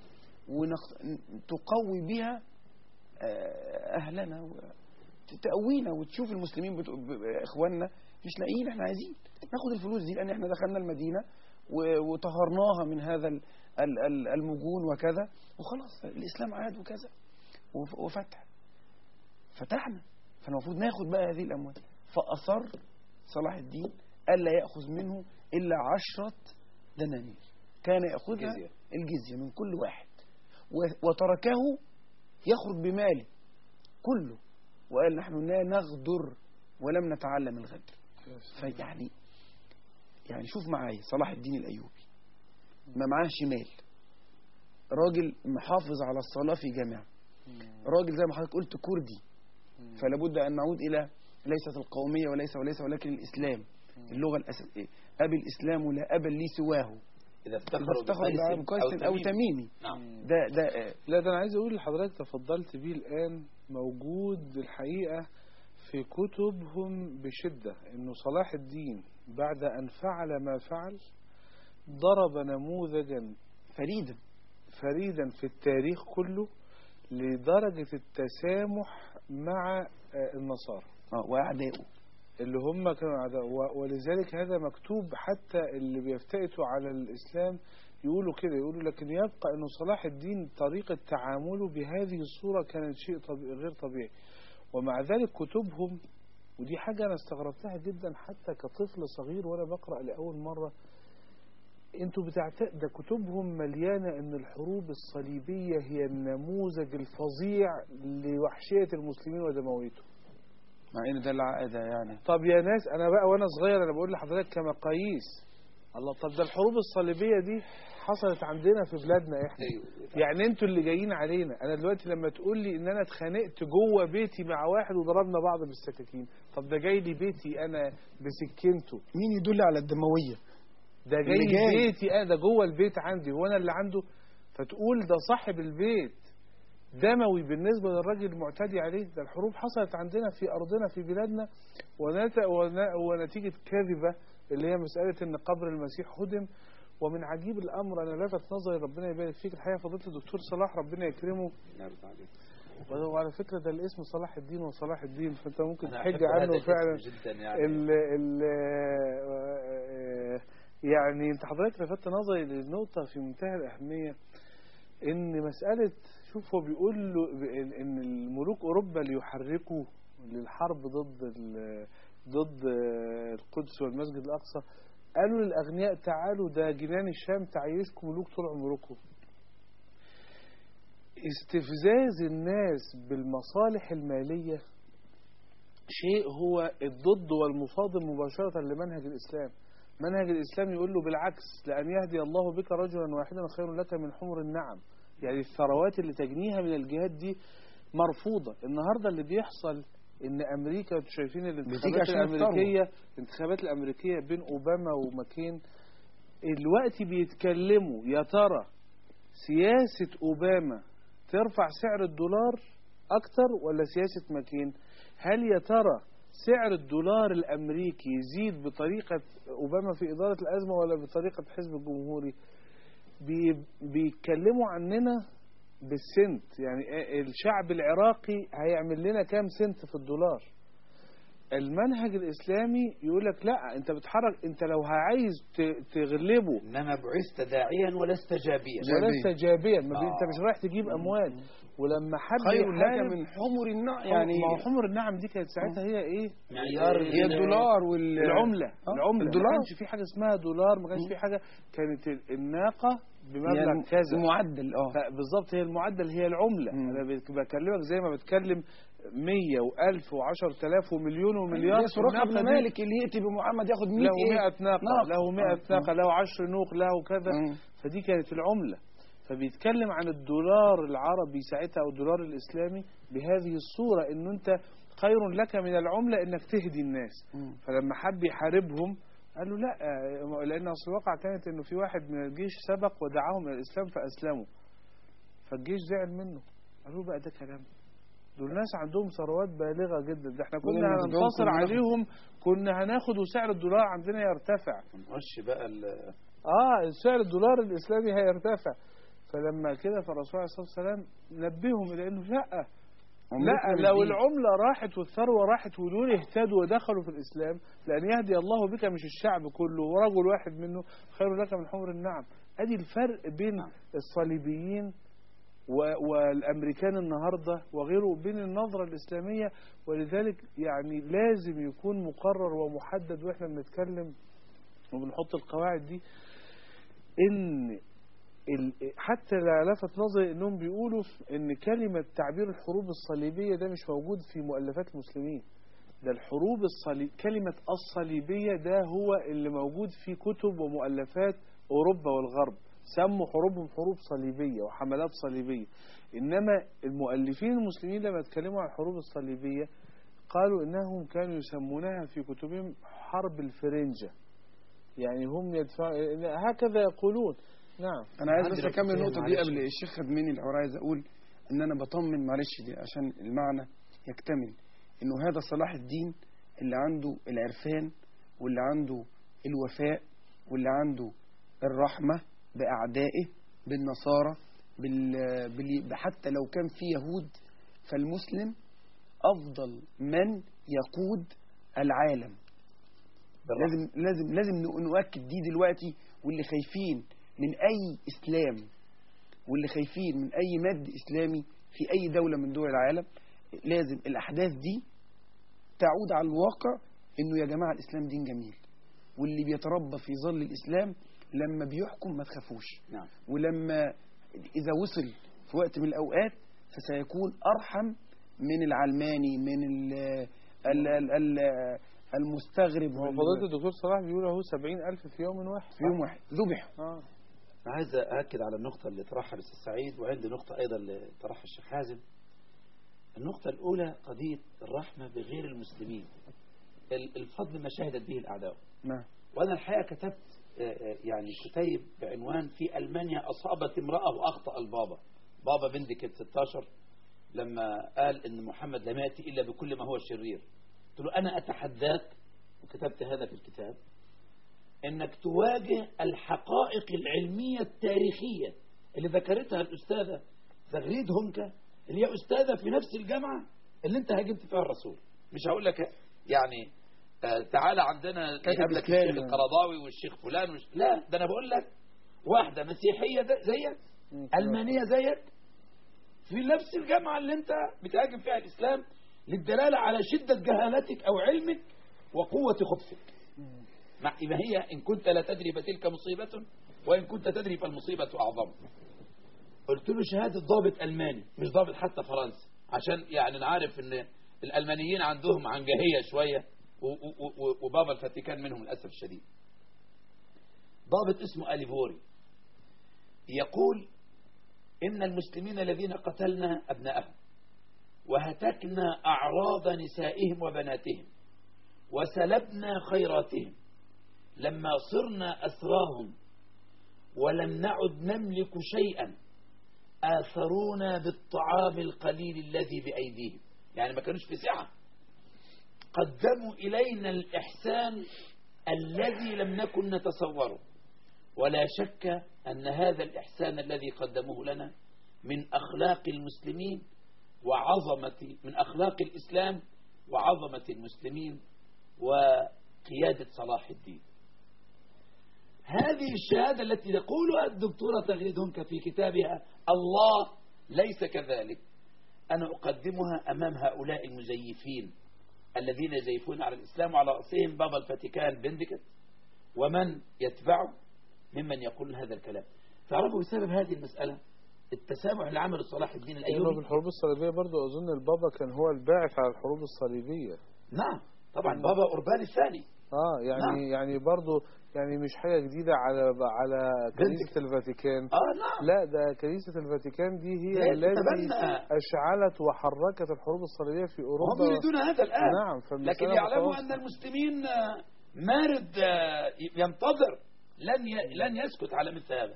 وتقوي بها آه، أهلنا و- تقوينا وتشوف المسلمين بتو... ب- ب- إخواننا مش لاقيين احنا عايزين ناخد الفلوس دي لأن احنا دخلنا المدينة و- وطهرناها من هذا ال- ال- ال- المجون وكذا وخلاص الإسلام عاد وكذا وف- وفتح فتحنا فالمفروض ناخد بقى هذه الأموال فأصر صلاح الدين ألا يأخذ منه إلا عشرة دنانير كان يأخذها جزية. الجزية من كل واحد و- وتركه يخرج بماله كله وقال نحن لا نغدر ولم نتعلم الغدر فيعني يعني شوف معايا صلاح الدين الأيوبي ما معاه شمال راجل محافظ على الصلاة في جامعة راجل زي ما حضرتك قلت كردي فلا بد أن نعود إلى ليست القومية وليس وليس ولكن الإسلام اللغة الأساسية أبي الإسلام لا أبا لي سواه إذا إذا افتخروا افتخروا بقيس بقيس أو تميمي نعم ده ده آه، لا ده انا عايز اقول لحضرتك تفضلت بيه الان موجود الحقيقه في كتبهم بشده انه صلاح الدين بعد ان فعل ما فعل ضرب نموذجا فريدا فريدا في التاريخ كله لدرجه التسامح مع آه، النصارى آه، وأعدائه اللي هم كانوا أعداء و- ولذلك هذا مكتوب حتى اللي بيفتئتوا على الإسلام يقولوا كده يقولوا لكن يبقى أنه صلاح الدين طريقة تعامله بهذه الصورة كانت شيء طبيعي غير طبيعي ومع ذلك كتبهم ودي حاجة أنا استغربتها جدا حتى كطفل صغير وأنا بقرأ لأول مرة انتوا بتعت... ده كتبهم مليانة ان الحروب الصليبية هي النموذج الفظيع لوحشية المسلمين ودمويتهم مع إن ده العقدة يعني طب يا ناس انا بقى وانا صغير انا بقول لحضرتك كمقاييس الله طب ده الحروب الصليبيه دي حصلت عندنا في بلادنا احنا أيوه. يعني انتوا اللي جايين علينا انا دلوقتي لما تقول لي ان انا اتخانقت جوه بيتي مع واحد وضربنا بعض بالسكاكين طب ده جاي لي بيتي انا بسكينته مين يدل على الدموية ده جاي اللي لي جاي. بيتي انا ده جوه البيت عندي وانا اللي عنده فتقول ده صاحب البيت دموي بالنسبة للراجل المعتدي عليه ده الحروب حصلت عندنا في أرضنا في بلادنا ونت... ون... ونتيجة كاذبة اللي هي مسألة أن قبر المسيح هدم ومن عجيب الأمر أنا لفت نظري ربنا يبارك فيك الحقيقة فضيلة الدكتور صلاح ربنا يكرمه وعلى فكرة ده الاسم صلاح الدين وصلاح الدين فأنت ممكن أنا تحج أحب هذا عنه الاسم فعلا جدا يعني ال ال يعني انت حضرتك لفت نظري للنقطة في منتهى الأهمية إن مسألة شوف هو بيقول له إن- إن الملوك أوروبا ليحركوا للحرب ضد ال- ضد القدس والمسجد الأقصى قالوا للأغنياء تعالوا ده جنان الشام تعيشكم ملوك طول عمركم استفزاز الناس بالمصالح المالية شيء هو الضد والمصادم مباشرة لمنهج الإسلام منهج الإسلام يقول له بالعكس لأن يهدي الله بك رجلا واحدا خير لك من حمر النعم يعني الثروات اللي تجنيها من الجهات دي مرفوضة النهاردة اللي بيحصل ان امريكا انتوا شايفين الانتخابات عشان الامريكيه الانتخابات الامريكيه بين اوباما وماكين الوقت بيتكلموا يا ترى سياسه اوباما ترفع سعر الدولار اكتر ولا سياسه ماكين هل يا ترى سعر الدولار الامريكي يزيد بطريقه اوباما في اداره الازمه ولا بطريقه حزب الجمهوري بي بيتكلموا عننا بالسنت يعني الشعب العراقي هيعمل لنا كام سنت في الدولار المنهج الاسلامي يقول لك لا انت بتحرك انت لو عايز ت- تغلبه إنما بعثت داعيا ولست جابيا ولست جابيا ما بي- آه. انت مش رايح تجيب اموال ولما حد خير لك يحارب- من حمر النعم يعني يعني ما هو حمر النعم دي كانت ساعتها هي ايه معيار هي الدولار وال العملة آه، العملة الدولار ما كانش في حاجة اسمها دولار ما كانش في حاجة كانت ال- الناقة هي بمبلغ كذا المعدل اه بالظبط هي المعدل هي العملة مم. أنا بك- بكلمك زي ما بتكلم 100 و1000 و10000 ومليون ومليار زي سراقه الناقة بن دي مالك اللي يأتي بمحمد ياخد 100 له ايه 100 ناقة ناقة. له 100 آه، ناقة له 10 نوق له كذا مم. فدي كانت العملة فبيتكلم عن الدولار العربي ساعتها او الدولار الاسلامي بهذه الصورة انه انت خير لك من العملة انك تهدي الناس مم. فلما حب يحاربهم قال له لا آه، لان اصل الواقع كانت انه في واحد من الجيش سبق ودعاهم الى الاسلام فاسلموا فالجيش زعل منه قالوا بقى ده كلام دول ناس عندهم ثروات بالغه جدا ده احنا كنا ولما تدعوهم هننتصر كنا ناخد. عليهم كنا هناخد وسعر الدولار عندنا يرتفع نخش بقى ال- اه سعر الدولار الاسلامي هيرتفع فلما كده فالرسول عليه الصلاه والسلام نبههم الى انه لا عملتنا لا لو بالدين. العملة راحت والثروة راحت ودول اهتدوا ودخلوا في الإسلام لأن يهدي الله بك مش الشعب كله ورجل واحد منه خير لك من حمر النعم أدي الفرق بين الصليبيين و- والأمريكان النهاردة وغيره بين النظرة الإسلامية ولذلك يعني لازم يكون مقرر ومحدد وإحنا بنتكلم وبنحط القواعد دي إن ال- حتى لا لفت نظري انهم بيقولوا ان كلمة تعبير الحروب الصليبية ده مش موجود في مؤلفات المسلمين ده الحروب الصليب كلمة الصليبية ده هو اللي موجود في كتب ومؤلفات أوروبا والغرب سموا حروبهم حروب صليبية وحملات صليبية إنما المؤلفين المسلمين لما اتكلموا عن الحروب الصليبية قالوا إنهم كانوا يسمونها في كتبهم حرب الفرنجة يعني هم يدفعوا هكذا يقولون نعم انا عايز عندي بس اكمل نقطتين، النقطه دي معلش. قبل الشيخ خد مني الاول عايز اقول ان انا بطمن معلش دي عشان المعنى يكتمل انه هذا صلاح الدين اللي عنده العرفان واللي عنده الوفاء واللي عنده الرحمه باعدائه بالنصارى بال... بال... حتى لو كان في يهود فالمسلم افضل من يقود العالم لازم لازم لازم نؤ- نؤكد دي دلوقتي واللي خايفين من اي اسلام واللي خايفين من اي مد اسلامي في اي دوله من دول العالم لازم الاحداث دي تعود على الواقع انه يا جماعه الاسلام دين جميل واللي بيتربى في ظل الاسلام لما بيحكم ما تخافوش نعم ولما اذا وصل في وقت من الاوقات فسيكون ارحم من العلماني من ال ال ال ال المستغرب هو وال- فضيلة الدكتور صلاح بيقول اهو 70000 في يوم واحد في يوم واحد ذبح اه أنا عايز أأكد على النقطة اللي طرحها الأستاذ سعيد وعندي نقطة أيضا اللي طرحها الشيخ حازم النقطة الأولى قضية الرحمة بغير المسلمين ال- الفضل ما شهدت به الأعداء نعم وأنا الحقيقة كتبت آه، آه، يعني كتيب بعنوان في ألمانيا أصابت امرأة وأخطأ البابا بابا بندكت 16 لما قال إن محمد لم يأتي إلا بكل ما هو شرير قلت له أنا أتحداك وكتبت هذا في الكتاب انك تواجه الحقائق العلمية التاريخية اللي ذكرتها الأستاذة زغريد هونكا اللي هي أستاذة في نفس الجامعة اللي انت هاجمت فيها الرسول مش هقول لك يعني آه تعالى عندنا كاتب يقابلك إسلامي الشيخ يعني. القرضاوي والشيخ فلان وش... لا ده انا بقول لك واحدة مسيحية ده- زيك ألمانية زيك في نفس الجامعة اللي انت بتهاجم فيها الإسلام للدلالة على شدة جهالتك أو علمك وقوة خبثك مع ما هي إن كنت لا تدري فتلك مصيبة وإن كنت تدري فالمصيبة أعظم قلت له شهادة ضابط ألماني مش ضابط حتى فرنسي عشان يعني نعرف إن الألمانيين عندهم عنجهية شوية و- و- و- وبابا الفاتيكان منهم للأسف الشديد ضابط اسمه أليفوري يقول إن المسلمين الذين قتلنا أبناءهم وهتكنا أعراض نسائهم وبناتهم وسلبنا خيراتهم لما صرنا أسراهم ولم نعد نملك شيئا آثرونا بالطعام القليل الذي بأيديهم يعني ما كانوش في سعة قدموا إلينا الإحسان الذي لم نكن نتصوره ولا شك أن هذا الإحسان الذي قدموه لنا من أخلاق المسلمين وعظمة من أخلاق الإسلام وعظمة المسلمين وقيادة صلاح الدين هذه الشهادة التي تقولها الدكتورة تغريد هنك في كتابها الله ليس كذلك أنا أقدمها أمام هؤلاء المزيفين الذين يزيفون على الإسلام وعلى رأسهم بابا الفاتيكان بندكت ومن يتبعه ممن يقول هذا الكلام تعرفوا بسبب هذه المسألة التسامح اللي عمله صلاح الدين أيوة في الايوبي الحروب الصليبية برضو أظن البابا كان هو الباعث على الحروب الصليبية نعم طبعا بابا اوربان الثاني اه يعني نعم. يعني برضو يعني مش حاجة جديدة على على كنيسة الفاتيكان اه نعم لا ده كنيسة الفاتيكان دي هي هي التي تتبنى. أشعلت وحركت الحروب الصليبية في هم أوروبا يريدون هذا الان نعم فالمسألة لكن يعلموا متواصلة. ان المسلمين آه، مارد آه، ينتظر لن ي- لن يسكت على مثل هذا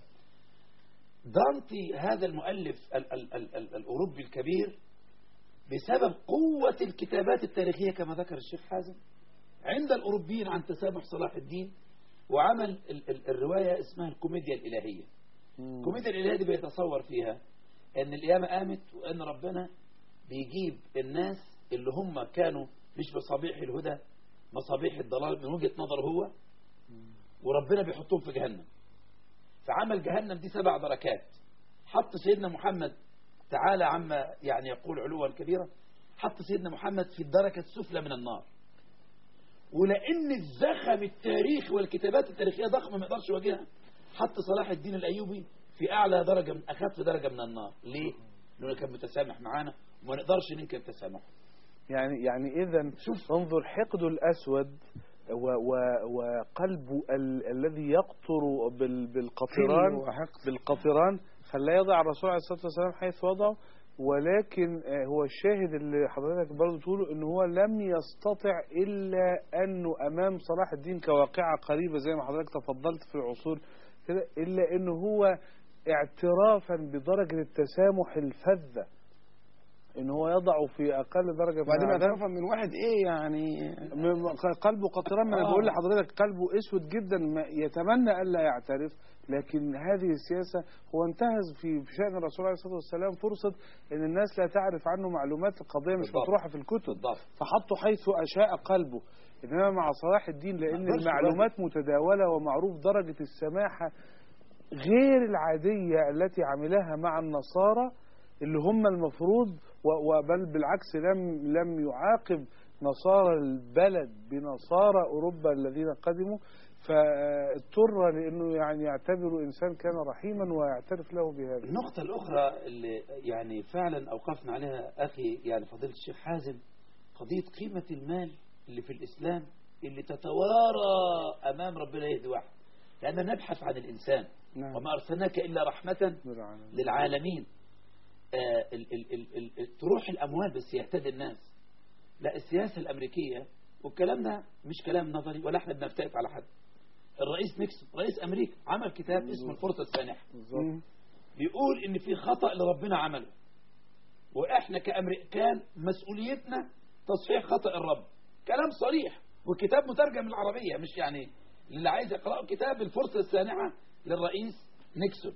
دانتي هذا المؤلف ال ال ال ال الأوروبي الكبير بسبب قوة الكتابات التاريخية كما ذكر الشيخ حازم عند الأوروبيين عن تسامح صلاح الدين وعمل ال ال الرواية اسمها الكوميديا الإلهية مم. الكوميديا الإلهية دي بيتصور فيها أن القيامة قامت وأن ربنا بيجيب الناس اللي هم كانوا مش مصابيح الهدى مصابيح الضلال من وجهة نظره هو وربنا بيحطهم في جهنم فعمل جهنم دي سبع دركات حط سيدنا محمد تعالى عما يعني يقول علوا كبيرا حط سيدنا محمد في الدركة السفلى من النار ولأن الزخم التاريخي والكتابات التاريخية ضخمة ما يقدرش يواجهها حط صلاح الدين الأيوبي في أعلى درجة من أخف درجة من النار ليه؟ لأنه كان متسامح معانا وما نقدرش ننكر تسامحه يعني يعني إذا شوف. انظر حقد الأسود و- و- وقلبه ال الذي يقطر بال بالقطران وحقد. بالقطران خلاه يضع الرسول عليه الصلاة والسلام حيث وضعه ولكن آه، هو الشاهد اللي حضرتك برضه تقوله ان هو لم يستطع الا انه امام صلاح الدين كواقعة قريبة زي ما حضرتك تفضلت في العصور كده الا انه هو اعترافا بدرجة التسامح الفذة ان هو يضعه في اقل درجة من وبعدين العذاب. اعترافا من واحد ايه يعني م- قلبه قطران ما انا آه. بقول لحضرتك قلبه اسود جدا ما يتمنى الا يعترف لكن هذه السياسه هو انتهز في في شان الرسول عليه الصلاه والسلام فرصه ان الناس لا تعرف عنه معلومات القضيه مش بالضبط. مطروحه في الكتب بالضبط فحطه حيث اشاء قلبه انما مع صلاح الدين لان يقدرش المعلومات متداوله ومعروف درجه السماحه غير العاديه التي عملها مع النصارى اللي هم المفروض و- وبل بالعكس لم لم يعاقب نصارى البلد بنصارى اوروبا الذين قدموا فاضطر لانه يعني يعتبر انسان كان رحيما ويعترف له بهذا النقطة الأخرى اللي يعني فعلا أوقفنا عليها أخي يعني فضيلة الشيخ حازم قضية قيمة المال اللي في الإسلام اللي تتوارى أمام ربنا يهدي واحد لأننا نبحث عن الإنسان نعم. وما أرسلناك إلا رحمة للعالمين آه ال ال ال ال ال تروح الأموال بس يهتدي الناس لا السياسة الأمريكية والكلام ده مش كلام نظري ولا احنا بنفترق على حد الرئيس نيكسون رئيس أمريكا عمل كتاب اسمه الفرصة السانحة بالظبط بيقول ان في خطأ لربنا عمله واحنا كامريكان مسؤوليتنا تصحيح خطأ الرب كلام صريح والكتاب مترجم للعربية مش يعني اللي عايز يقرأه كتاب الفرصة السانحة للرئيس نيكسون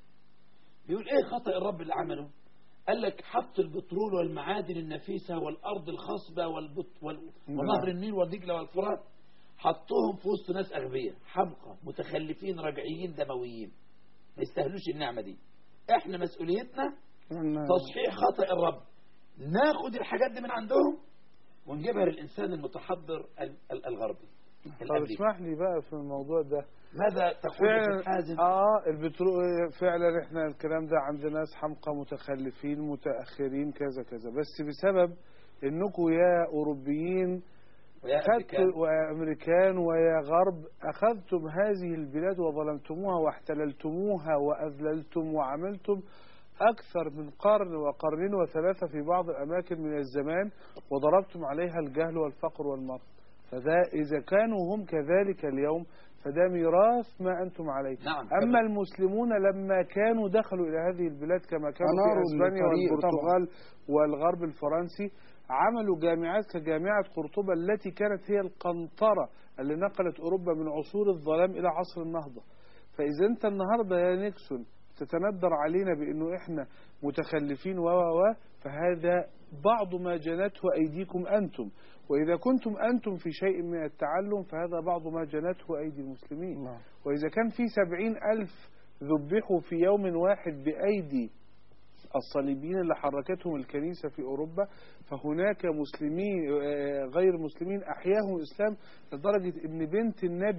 بيقول ايه خطأ الرب اللي عمله قال لك حط البترول والمعادن النفيسة والأرض الخصبة والبط وال... ونهر النيل والدجلة والفرات حطوهم في وسط ناس أغبياء حمقى متخلفين رجعيين دمويين ما يستاهلوش النعمة دي احنا مسؤوليتنا تصحيح خطأ الرب ناخد الحاجات دي من عندهم ونجيبها للإنسان المتحضر ال- ال- الغربي طب الأمريكي اسمح لي بقى في الموضوع ده ماذا تقول يا فعلا شيخ حازم اه البترول فعلا احنا الكلام ده عند ناس حمقى متخلفين متاخرين كذا كذا بس بسبب انكم يا اوروبيين ويا خدت أمريكان وامريكان ويا غرب اخذتم هذه البلاد وظلمتموها واحتللتموها واذللتم وعملتم اكثر من قرن وقرنين وثلاثه في بعض الاماكن من الزمان وضربتم عليها الجهل والفقر والمرض فده اذا كانوا هم كذلك اليوم فده ميراث ما انتم عليه نعم اما المسلمون لما كانوا دخلوا الى هذه البلاد كما كانوا أناروا في اسبانيا الطريق والبرتغال والغرب الفرنسي عملوا جامعات كجامعة قرطبة التي كانت هي القنطرة اللي نقلت أوروبا من عصور الظلام إلى عصر النهضة فإذا أنت النهاردة يا نيكسون تتندر علينا بأنه إحنا متخلفين و و و فهذا بعض ما جنته أيديكم أنتم وإذا كنتم أنتم في شيء من التعلم فهذا بعض ما جنته أيدي المسلمين نعم. وإذا كان في سبعين ألف ذبحوا في يوم واحد بأيدي الصليبيين اللي حركتهم الكنيسة في أوروبا فهناك مسلمين آه، غير مسلمين أحياهم الإسلام لدرجة أن بنت النبي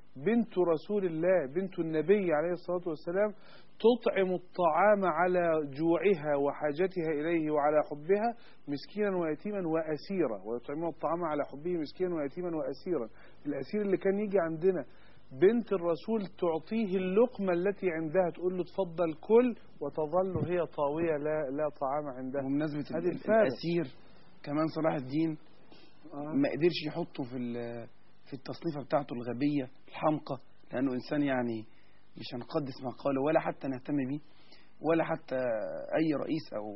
بنت رسول الله بنت النبي عليه الصلاة والسلام تطعم الطعام على جوعها وحاجتها إليه وعلى حبها مسكينا ويتيما وأسيرا ويطعمون الطعام على حبه مسكينا ويتيما وأسيرا الأسير اللي كان يجي عندنا بنت الرسول تعطيه اللقمة التي عندها تقول له تفضل كل وتظل هي طاوية لا, لا طعام عندها وبمناسبة هذه ال- الفارق. الأسير كمان صلاح الدين آه. ما قدرش يحطه في ال- في التصنيفة بتاعته الغبية الحمقى لأنه إنسان يعني مش هنقدس ما قاله ولا حتى نهتم بيه ولا حتى أي رئيس أو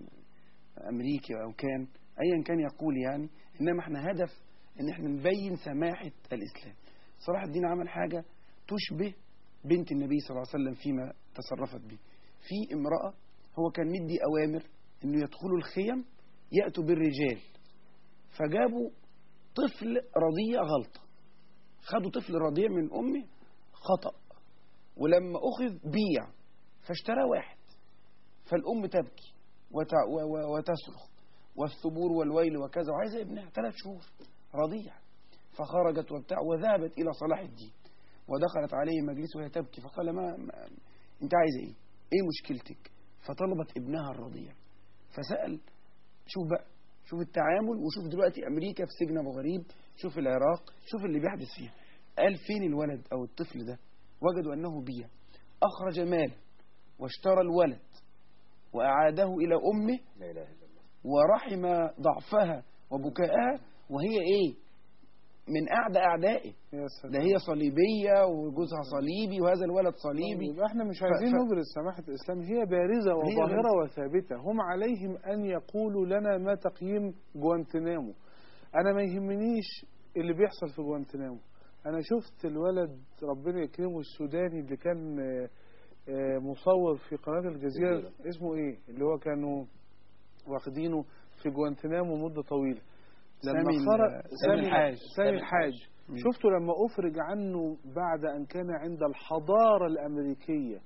أمريكي أو كان أيا كان يقول يعني إنما إحنا هدف إن إحنا نبين سماحة الإسلام صلاح الدين عمل حاجة تشبه بنت النبي صلى الله عليه وسلم فيما تصرفت به في امرأة هو كان مدي أوامر إنه يدخلوا الخيم يأتوا بالرجال فجابوا طفل رضيع غلطة خدوا طفل رضيع من أمه خطأ ولما أخذ بيع فاشترى واحد فالأم تبكي وتع و و وتصرخ والثبور والويل وكذا وعايزة ابنها ثلاث شهور رضيع فخرجت وبتاع وذهبت إلى صلاح الدين ودخلت عليه مجلس وهي تبكي فقال ما, ما أنت عايزة إيه؟ إيه مشكلتك؟ فطلبت ابنها الرضيع فسأل شوف بقى شوف التعامل وشوف دلوقتي أمريكا في سجن أبو غريب شوف العراق شوف اللي بيحدث فيها قال فين الولد أو الطفل ده وجدوا أنه بيع أخرج مالا واشترى الولد وأعاده إلى أمه لا إله إلا الله ورحم ضعفها وبكائها وهي إيه من أعدى أعدائه يا سلام. ده هي صليبية وجوزها صليبي وهذا الولد صليبي يبقى احنا مش عايزين ف- نبرز سماحة الإسلام هي بارزة وظاهرة بارزة. وثابتة هم عليهم أن يقولوا لنا ما تقييم جوانتنامو أنا ما يهمنيش اللي بيحصل في جوانتنامو أنا شفت الولد ربنا يكرمه السوداني اللي كان آه، آه، مصور في قناة الجزيرة الجزيرة. اسمه إيه اللي هو كانوا واخدينه في جوانتنامو مدة طويلة لما سامي ال- خرج سامي الحاج. سامي الحاج شفته لما أفرج عنه بعد أن كان عند الحضارة الأمريكية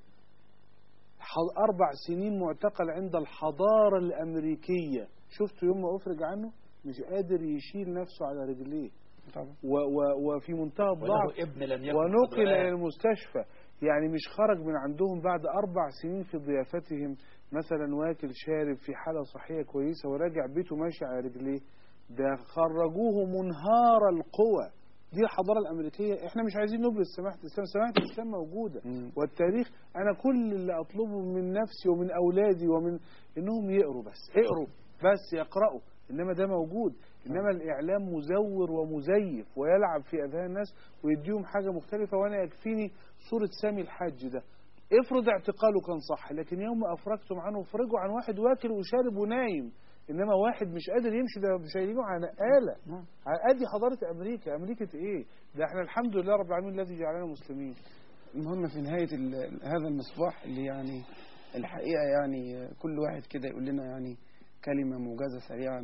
ح- أربع سنين معتقل عند الحضارة الأمريكية شفته يوم ما أفرج عنه مش قادر يشيل نفسه على رجليه طبعا و و وفي منتهى الضعف وله ابن لم يكن ونقل قد رآه. إلى المستشفى يعني مش خرج من عندهم بعد أربع سنين في ضيافتهم مثلا واكل شارب في حالة صحية كويسة وراجع بيته ماشي على رجليه ده خرجوه منهار القوى دي الحضارة الأمريكية احنا مش عايزين نبرز سماحة الإسلام سماحة الإسلام موجودة مم. والتاريخ أنا كل اللي أطلبه من نفسي ومن أولادي ومن إنهم يقروا بس اقروا بس يقرأوا إنما ده موجود إنما الإعلام مزور ومزيف ويلعب في أذهان الناس ويديهم حاجة مختلفة وأنا يكفيني صورة سامي الحاج ده افرض اعتقاله كان صح لكن يوم أفرجتم عنه افرجوا عن واحد واكل وشارب ونايم إنما واحد مش قادر يمشي ده شايلينه على آلة نعم. ادي حضارة أمريكا أمريكا إيه ده احنا الحمد لله رب العالمين الذي جعلنا مسلمين المهم في نهاية ال- هذا المصباح اللي يعني الحقيقة يعني كل واحد كده يقول لنا يعني كلمة موجزة سريعا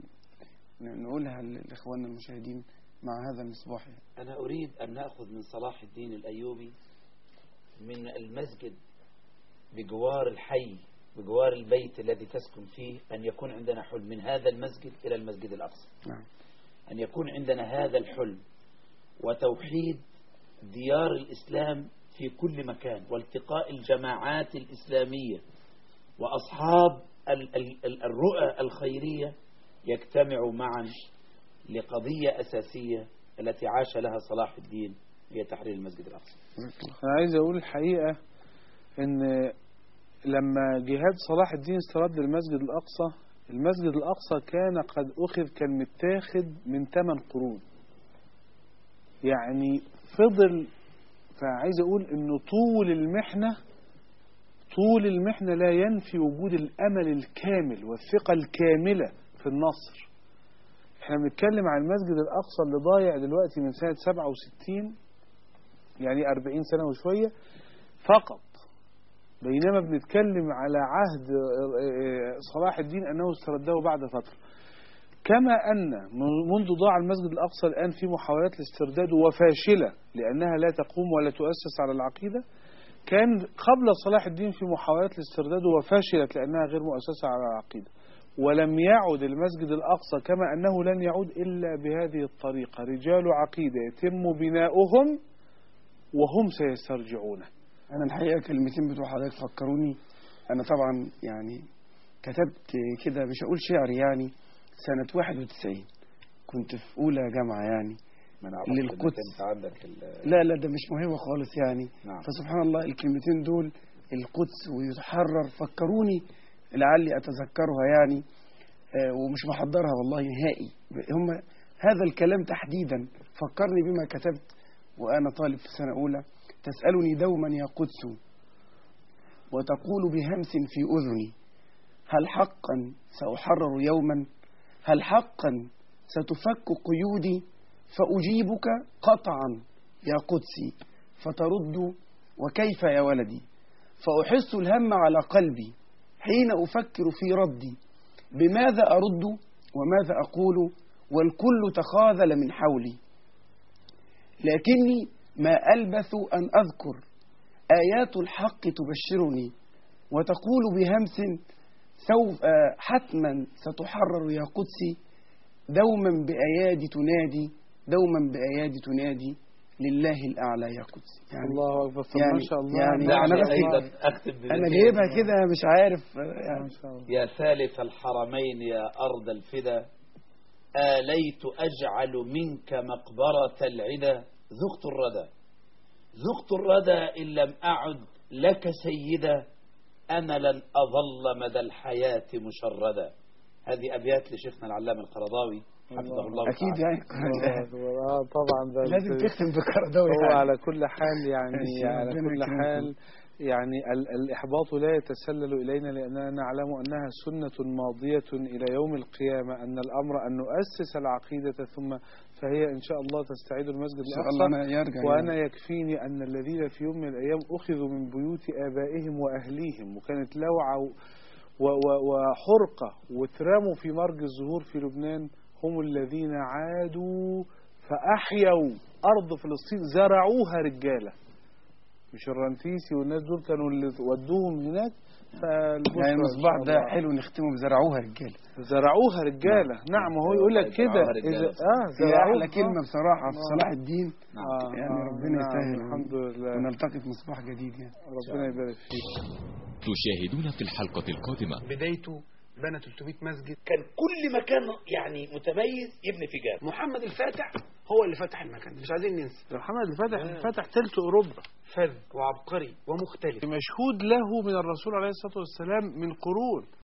ن- نقولها لإخواننا المشاهدين مع هذا المصباح يعني. أنا أريد أن نأخذ من صلاح الدين الأيوبي من المسجد بجوار الحي بجوار البيت الذي تسكن فيه أن يكون عندنا حلم من هذا المسجد إلى المسجد الأقصى نعم أن يكون عندنا هذا الحلم وتوحيد ديار الإسلام في كل مكان والتقاء الجماعات الإسلامية وأصحاب ال- ال- ال- الرؤى الخيرية يجتمعوا معا لقضية أساسية التي عاش لها صلاح الدين هي تحرير المسجد الأقصى جزاك الله أنا عايز أقول الحقيقة إن لما جهاد صلاح الدين استرد المسجد الأقصى المسجد الأقصى كان قد أخذ كان متاخد من ثمان قرون يعني فضل فعايز أقول إنه طول المحنة طول المحنة لا ينفي وجود الأمل الكامل والثقة الكاملة في النصر احنا بنتكلم عن المسجد الأقصى اللي ضايع دلوقتي من سنة 67 يعني 40 سنة وشوية فقط بينما بنتكلم على عهد صلاح الدين أنه استرده بعد فترة كما أن منذ ضاع المسجد الأقصى الآن في محاولات لاسترداده وفاشلة لأنها لا تقوم ولا تؤسس على العقيدة كان قبل صلاح الدين في محاولات لاسترداده وفشلت لأنها غير مؤسسة على العقيدة ولم يعد المسجد الأقصى كما أنه لن يعود إلا بهذه الطريقة رجال عقيدة يتم بناؤهم وهم سيسترجعونه انا الحقيقه الكلمتين بتوع حضرتك فكروني انا طبعا يعني كتبت كده مش هقول شعر يعني سنه 91 كنت في اولى جامعه يعني ما أنا أعتقد للقدس. إنك أنت عندك ال- لا لا ده مش مهم خالص يعني نعم. فسبحان الله الكلمتين دول القدس ويتحرر فكروني لعلي اتذكرها يعني آه، ومش محضرها والله نهائي هم هذا الكلام تحديدا فكرني بما كتبت وانا طالب في سنه اولى تسالني دوما يا قدس وتقول بهمس في اذني هل حقا ساحرر يوما هل حقا ستفك قيودي فاجيبك قطعا يا قدسي فترد وكيف يا ولدي فأحس الهم على قلبي حين أفكر في ردي بماذا أرد وماذا أقول والكل تخاذل من حولي لكني ما ألبث أن أذكر آيات الحق تبشرني وتقول بهمس سوف آه، حتما ستحرر يا قدسي دوما بأيادي تنادي دوما بأيادي تنادي لله الأعلى يا قدسي يعني الله اكبر طب يعني- ما شاء الله يعني ما أنا دعني بس- أيضا أختم أنا بذكر جايبها كده مش عارف آه، يعني شاء الله يا ثالث الحرمين يا أرض الفدا آليت أجعل منك مقبرة العدا ذقت الردى ذقت الردى إن لم أعد لك سيدا أنا لن أظل مدى الحياة مشردا هذه أبيات لشيخنا العلامة القرضاوي حفظه الله أكيد تعالى. يعني الله أكبر. اه طبعا ده لازم ده- تختم بكردوي هو يعني. على كل حال يعني ماشي، على ربنا كل يكرمكم. حال يعني ال- الإحباط لا يتسلل إلينا لأننا نعلم أنها سنة ماضية إلى يوم القيامة أن الأمر أن نؤسس العقيدة ثم فهي إن شاء الله تستعيد المسجد إن شاء الله الأقصى أنا يرجع وأنا يكفيني أن الذين في يوم من الأيام أخذوا من بيوت آبائهم وأهليهم وكانت لوعة و- و- و- وحرقة واترموا في مرج الزهور في لبنان هم الذين عادوا فأحيوا أرض فلسطين زرعوها رجالة مش الرنتيسي والناس دول كانوا اللي ودوهم هناك فالبشرى يعني إن المصباح شاء ده الله. حلو نختمه بزرعوها رجاله زرعوها رجالة نعم هو يقول لك كده زرعوها رجالة. إذا آه هي زرعوها احلى كلمه بصراحه في آه. صلاح الدين آه يعني آه، ربنا نعم، يسهل الحمد لله ونلتقي في مصباح جديد يعني ربنا يبارك فيك تشاهدون في الحلقة القادمة بدايته بنى 300 مسجد كان كل مكان يعني متميز يبني في جامع محمد الفاتح هو اللي فتح المكان ده مش عايزين ننسى محمد الفتح فتح تلت أوروبا فذ وعبقري ومختلف مشهود له من الرسول عليه الصلاة والسلام من قرون